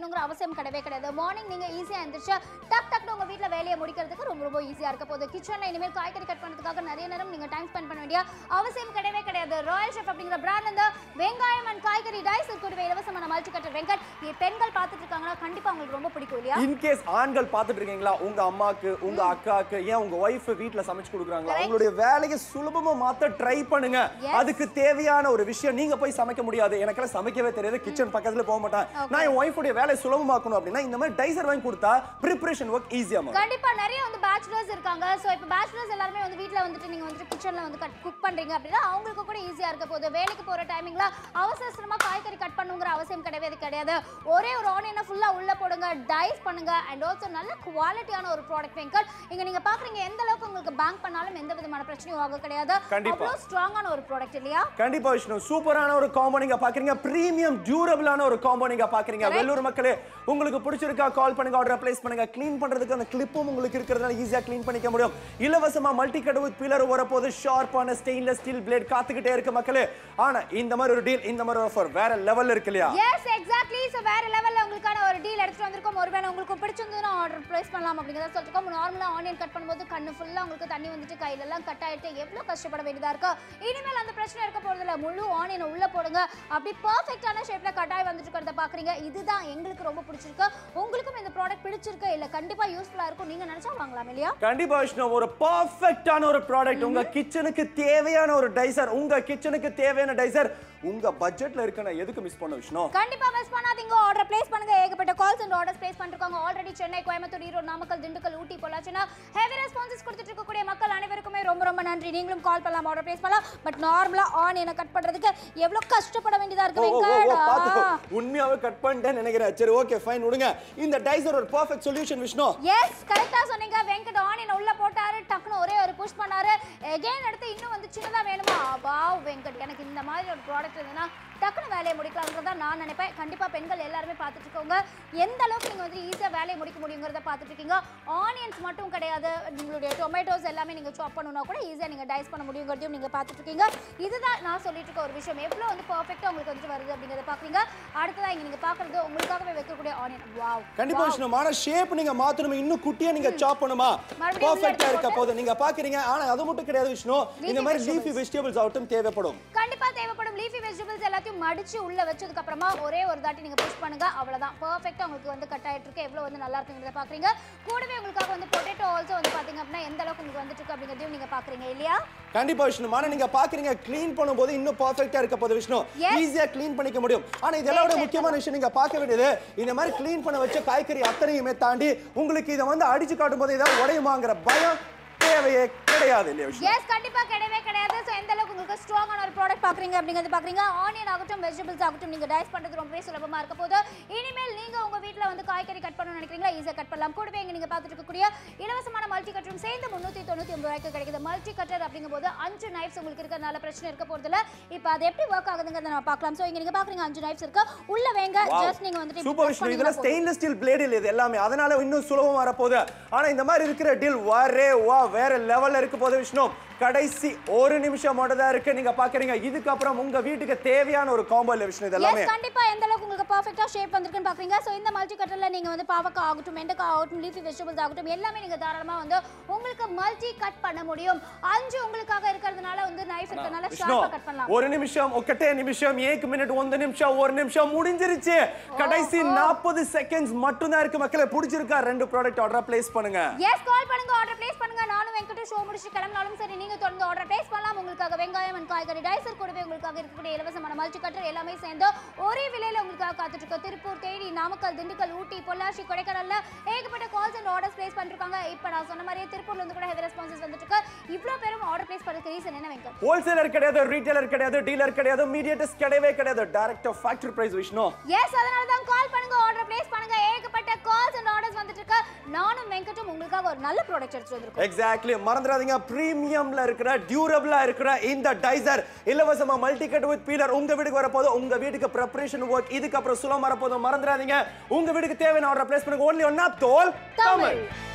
பண்ணுங்கிற அவசியம் கிடையவே கிடையாது மார்னிங் நீங்க ஈஸியா எந்திரிச்சு டக் டக்னு உங்க வீட்ல வேலையை முடிக்கிறதுக்கு ரொம்ப ரொம்ப ஈஸியா இருக்க போகுது கிச்சன்ல இனிமேல் காய்கறி கட் பண்ணுறதுக்காக நிறைய நேரம் நீங்க டைம் ஸ்பெண்ட் பண்ண வேண்டிய அவசியம் கிடையவே கிடையாது ராயல் ஷெஃப் அப்படிங்கிற பிராண்ட் இந்த வெங்காயம் அண்ட் காய்கறி டைஸ் இருக்கக்கூடிய இலவசமான மல்டி கட்டர் வெங்கட் நீ பெண்கள் பார்த்துட்டு இருக்காங்கன்னா கண்டிப்பா உங்களுக்கு ரொம்ப பிடிக்கும் இல்லையா இன்கேஸ் ஆண்கள் பார்த்துட்டு இருக்கீங்களா உங்க அம்மாக்கு உங்க அக்காக்கு ஏன் உங்க ஒய்ஃப் வீட்ல சமைச்சு கொடுக்குறாங்களா அவங்களுடைய வேலையை சுலபமா மாத்த ட்ரை பண்ணுங்க அதுக்கு தேவையான ஒரு விஷயம் நீங்க போய் சமைக்க முடியாது எனக்கெல்லாம் சமைக்கவே தெரியாது கிச்சன் பக்கத்துல போக மாட்டேன் நான் என் ஒய்ஃபுடைய வேலையை சுலபமாக்கணும் அப்படின்னா இந்த மாதிரி டைசர் வாங்கி கொடுத்தா ப்ரிப்பரேஷன் ஒர்க் ஈஸியா மாறும் கண்டிப்பா நிறைய வந்து பேச்சுலர்ஸ் இருக்காங்க சோ இப்போ பேச்சுலர்ஸ் எல்லாருமே வந்து வீட்ல வந்துட்டு நீங்க வந்துட்டு கிச்சன்ல வந்து குக் பண்றீங்க அப்படின்னா அவங்களுக்கு கூட ஈஸியா இருக்க போகுது வேலைக்கு போற டைமிங்ல அவசர அவசரமா காய்கறி கட் பண்ணுங்கிற அவசியம் கிடையவே கிடையாது ஒரே ஒரு ஆனியனை ஃபுல்லா உள்ள போடுங்க டைஸ் பண்ணுங்க அண்ட் ஆல்சோ நல்ல குவாலிட்டியான ஒரு ப்ராடக்ட் வெங்கட் இங்க நீங்க பாக்குறீங்க எந்த அளவுக்கு உங்களுக்கு பேங்க் பண்ணாலும் எந்த விதமான பிரச்சனையும் ஆக கிடையாது கண்டிப்பா. அவ்வளவு ஸ்ட்ராங்கான ஒரு ப்ராடக்ட் இல்லையா கண்டிப்பா விஷ்ணு சூப்பரான ஒரு காம்போ நீங்க பாக்குறீங்க பிரீமியம் டியூரபிளான ஒரு காம்போ நீங்க பாக்குறீங்க வெள்ளூர் மக்களே உங்களுக்கு பிடிச்சிருக்கா கால் பண்ணுங்க ஆர்டர் பிளேஸ் பண்ணுங்க க்ளீன் பண்றதுக்கு அந்த கிளிப்பும் உங்களுக்கு இருக்கிறதுனால ஈஸியா க்ளீன் பண்ணிக்க முடியும் இலவசமா மல்டி கட் வித் பில்லர் வரப்போது ஷார்ப்பான ஸ்டெயின்லெஸ் ஸ்டீல் பிளேட் காத்துக்கிட்டே இருக்கு மக்களே ஆனா இந்த மாதிரி ஒரு டீல் இந்த மாதிரி ஆஃபர் வேற லெவல்ல இருக்கு இல்லையா எஸ் எக்ஸாக்ட்லி ஸோ வேற லெவல்ல உங்களுக்கான ஒரு டீல் எடுத்துட்டு வந்திருக்கோம் ஒருவேளை உங்களுக்கு பிடிச்சிருந்ததுன்னா ஆர்டர் பிளேஸ் பண்ணலாம் அப்படிங்கிறத சொல்லிருக்கோம் நார்மலா ஆனியன் கட் பண்ணும்போது கண்ணு ஃபுல்லா உங்களுக்கு தண்ணி வந்துட்டு கையில எல்லாம் கட் ஆயிட்டு எவ்வளவு கஷ்டப்பட வேண்டியதா இருக்கு இனிமேல் அந்த பிரச்சனை இருக்க போறது இல்ல முழு ஆனியனை உள்ள போடுங்க அப்படி பர்ஃபெக்டான ஷேப்ல கட்டாய் வந்துட்டு இருக்கிறத பாக்குறீங்க இதுதான் எங்களுக்கு ரொம்ப பிடிச்சிருக்கு உங்களுக்கும் இந்த ப்ராடக்ட் பிடிச்சிருக்கு இல்ல கண்டிப்பா யூஸ்ஃபுல்லா இருக்கும் நீங்க நினைச்சா வாங்கலாம் இல்லையா கண்டிப்பா விஷ்ணு ஒரு பர்ஃபெக்ட்டான ஒரு ப்ராடக்ட் உங்க கிச்சனுக்கு தேவையான ஒரு டைசர் உங்க கிச்சனுக்கு தேவையான டைசர் உங்க பட்ஜெட்ல இருக்கன எதுக்கு மிஸ் பண்ண விஷ்ணு கண்டிப்பா மிஸ் பண்ணாதீங்க ஆர்டர் பிளேஸ் பண்ணுங்க ஏகப்பட்ட கால்ஸ் அண்ட் ஆர்டர்ஸ் பிளேஸ் பண்ணிருக்காங்க ஆல்ரெடி சென்னை கோயம்புத்தூர் ஈரோடு நாமக்கல் திண்டுக்கல் ஊட்டி பொள்ளாச்சினா ஹெவி ரெஸ்பான்சஸ் கொடுத்துட்டு இருக்கக்கூடிய மக்கள் அனைவருக்குமே ரொம்ப ரொம்ப நன்றி நீங்களும் கால் பண்ணலாம் ஆர்டர் பிளேஸ் பண்ணலாம் பட் நார்மலா ஆன் என்ன கட் பண்றதுக்கு எவ்வளவு கஷ்டப்பட வேண்டியதா ஓ, இருக்கு ஓ, ஓ, வெங்கட் பாத்து ஆ. உண்மையாவே கட் பண்ணிட்டேன்னு நினைக்கிறேன் சரி ஓகே ஃபைன் விடுங்க இந்த டைசர் ஒரு பர்ஃபெக்ட் சொல்யூஷன் விஷ்ணு எஸ் கரெக்டா சொன்னீங்க வெங்கட் ஆனியன் உள்ள போட்டாரு டக்குனு ஒரே ஒரு புஷ் பண்ணாரு எகைன் எடுத்து இன்னும் வந்து சின்னதா வேணுமா வாவ் வெங்கட் எனக்கு இந்த மாதிரி ஒரு ப்ராடக்ட் இருந்ததுன்னா டக்குனு வேலையை முடிக்கலாம்ன்றத நான் நினைப்பேன் கண்டிப்பா பெண்கள் எல்லாருமே பார்த்துட்டு இருக்கவங்க எந்த அளவுக்கு நீங்க வந்து ஈஸியா வேலையை முடிக்க முடியுங்கிறத பார்த்துட்டு இருக்கீங்க ஆனியன்ஸ் மட்டும் கிடையாது உங்களுடைய டொமேட்டோஸ் எல்லாமே நீங்க சாப் பண்ணணும்னா கூட ஈஸியா நீங்க டைஸ் பண்ண முடியுங்கிறதையும் நீங்க பார்த்துட்டு இருக்கீங்க இதுதான் நான் சொல்லிட்டு இருக்க ஒரு விஷயம் எவ்வளவு வந்து பர்ஃபெக்ட்டா உங்களுக்கு வந்துட்டு வருது அப்படிங்கறத பாக்குறீங்க அடுத்ததா இங்க நீங்க பாக்குறது உங்களுக்காகவே வைக்கக்கூடிய ஆனியன் வாவ் கண்டிப்பா விஷ்ணு ஆனா ஷேப் நீங்க மாத்தணுமா இன்னும் குட்டியா நீங்க சாப் பண்ணுமா மறுபடியும் உள்ள பர்ஃபெக்ட்டா எடுத்து இருக்க போது நீங்க பாக்குறீங்க ஆனா அது மட்டும் கிடையாது விஷ்ணு இந்த மாதிரி vegetables. லீஃபி வெஜிடபிள்ஸ் ஆகட்டும் தேவைப்படும் கண்டிப்பா தேவைப்படும் லீஃபி வெஜிடபிள்ஸ் எல்லாத்தையும் மடிச்சு உள்ள வச்சதுக்கு அப்புறமா ஒரே ஒரு தாட்டி நீங்க புஷ் பண்ணுங்க அவ்வளவுதான் பெர்ஃபெக்ட்டா உங்களுக்கு வந்து கட் ஆயிட்டு இருக்கு எவ்வளவு வந்து நல்லா இருக்குங்கிறத பாக்குறீங்க கூடவே உங்களுக்காக வந்து பொட்டேட்டோ ஆல்சோ வந்து பாத்தீங்க அப்படின்னா எந்த அளவுக்கு உங்களுக்கு வந்துட்டு இருக்கு அப்படிங்கறதையும் நீங்க பாக்குறீங்க இல்லையா கண்டிப்பா விஷ்ணு ஆனா நீங்க பாக்குறீங்க க்ளீன் பண்ணும்போது இன்னும் பர்ஃபெக்ட்டா இருக்க போது விஷ்ணு Yes. ஈஸியா க்ளீன் பண்ணிக்க முடியும் ஆனா இதெல்லாம் விட முக்கியமான விஷயம் நீங்க பார்க்க வேண்டியது இந்த மாதிரி க்ளீன் பண்ண வச்ச காய்கறி அத்தனையுமே தாண்டி உங்களுக்கு இதை வந்து அடிச்சு காட்டும் போது ஏதாவது உடையுமாங்கிற பயம் தேவையே கிடையாது இல்லையா விஷ்ணு எஸ் கண்டிப்பா கிடையவே கிடையாது ஸோ எந்த அளவுக்கு உங்களுக்கு ஸ்ட்ராங்கான ஒரு ப்ராடக்ட் பாக்குறீங்க அப்படிங்கிறது பாக்குறீங்க ஆனியன் ஆகட்டும் வெஜிடபிள்ஸ் ஆகட்டும் நீங்க டைஸ் பண்றது ரொம்பவே சுலபமா இருக்க போது இனிமேல் நீங்க உங்க வீட்ல வந்து காய்கறி கட் பண்ணணும்னு நினைக்கிறீங்களா ஈஸியா கட் பண்ணலாம் கூடவே இங்க நீங்க பார்த்துட்டு இருக்கக்கூடிய இலவசமான மல்டி கட்டரும் சேர்ந்து முன்னூத்தி தொண்ணூத்தி ஒன்பது ரூபாய்க்கு கிடைக்குது மல்டி கட்டர் அப்படிங்கும்போது அஞ்சு நைஃப்ஸ் உங்களுக்கு இருக்கிறதுனால பிரச்சனை இருக்க போறது இல்ல இப்போ அது எப்படி ஒர்க் ஆகுதுங்கிறத நம்ம பார்க்கலாம் ஸோ இங்க நீங்க பாக்குறீங்க அஞ்சு நைஃப்ஸ் இருக்கு உள்ள வேங்க ஜஸ்ட் நீங்க வந்துட்டு இப்படி சூப்பர் press விஷ்ணு இதுல பண்ணீங்கன்னா போதும். ஸ்டெயின்லெஸ் ஸ்டீல் பிளேட் இல்ல இது எல்லாமே அதனால இன்னும் சுலபமா வரப்போகுது ஆனா இந்த மாதிரி இருக்கிற டீல் வரே வா வேற லெவல்ல இருக்க போகுது விஷ்ணு கடைசி ஒரு நிமிஷம் மட்டும் தான் இருக்கு நீங்க பாக்குறீங்க இதுக்கப்புறம் உங்க வீட்டுக்கு தேவையான ஒரு காம்போ இல்ல விஷ்ணு இது எல்லாமே எஸ் கண்டிப்பா எந்த அளவுக்கு உங்களுக்கு பெர்ஃபெக்ட்டா ஷேப் வந்திருக்குன்னு பாக்குறீங்க சோ இந்த மல்டி கட்டர்ல நீங்க வந்து பாவக்காய் ஆகட்டும் வெண்டைக்காய் ஆகட்டும் லீஃபி வெஜிடபிள்ஸ் ஆகட்டும் எல்லாமே நீங்க தாராளமா வந்து உங்களுக்கு மல்டி கட் பண்ண முடியும் அஞ்சு உங்களுக்காக இருக்கிறதுனால வந்து நைஃப் இருக்கிறதுனால விஷ்ணு ஷார்ப்பா கட் பண்ணலாம் ஒரு நிமிஷம் ஒக்கட்டே நிமிஷம் ஏக் மினிட் ಒಂದು நிமிஷம் ஒரு நிமிஷம் முடிஞ்சிருச்சு கடைசி நாற்பது செகண்ட்ஸ் மட்டும் தான் இருக்கு மக்களே பிடிச்சிருக்கா ரெண்டு ப்ராடக்ட் ஆர்டர் பிளேஸ் பண்ணுங்க எஸ் கால் பண்ணுங்க ஆர்டர் பிளேஸ் பண்ணுங்க நானும் வெங்கட் ஷோ முடிச்சு கிளம்பினாலும் சரி நீங்க தொடர்ந்து ஆர்டர் பிளேஸ் பண்ணலாம் உங்களுக்காக வெங்காயம் and காய்கறி டைசர் கூடவே உங்களுக்காக இருக்கக்கூடிய இலவசமான மல்டி கட்டர் எல்லாமே சேர்ந்து ஒரே விலையில உங்களுக்காக காத்துட்டு இருக்கு திருப்பூர் தேனி நாமக்கல் திண்டுக்கல் ஊட்டி பொள்ளாச்சி கொடைக்கானல்ல ஏகப்பட்ட கால்ஸ் அண்ட் ஆர்டர்ஸ் பிளேஸ் பண்ணிருக்காங்க இப்போ நான் சொன்ன மாதிரியே திருப்பூர்ல இருந்து கூட ஹெவி ரெஸ்பான்சஸ் வந்துட்டு இருக்கு இவ்வளோ பேரும் ஆர்டர் பிளேஸ் பண்ணுறதுக்கு ரீசன் என்ன வெங்கட் ஹோல்சேலர் கிடையாது ரீட்டைலர் கிடையாது டீலர் கிடையாது மீடியேட்டர்ஸ் கிடையவே கிடையாது direct factory price Vishnu yes அதனால தான் கால் பண்ணுங்க ஆர்டர் பிளேஸ் பண்ணுங்க ஏகப்பட்ட கால்ஸ் அண்ட் ஆர்டர்ஸ் வந்துட்டு இருக்கு நானும் வெங்கட்டும் உங்களுக்காக ஒரு நல்ல ப்ராடக்ட் எடுத்துட்டு வந்திருக்கோம் எக்ஸாக்ட்லி மறந்துடாதீங்க பிரீமியம்ல இருக்கிற டியூரபிளா இருக்கிற இந்த டைசர் இலவசமா மல்டி கட் வித் பீலர் உங்க வீட்டுக்கு வரப்போது உங்க வீட்டுக்கு ப்ரிப்பரேஷன் ஒர்க் இதுக்கு அப்புறம் சுலம் வரப்போதும் மறந்துடாதீங்க உங்க வீட்டுக்கு தேவையான ஆர்டர் பிளேஸ் பண்ணுங்க ஒன்லி ஒன்னா தோல் தமிழ் தமிழ்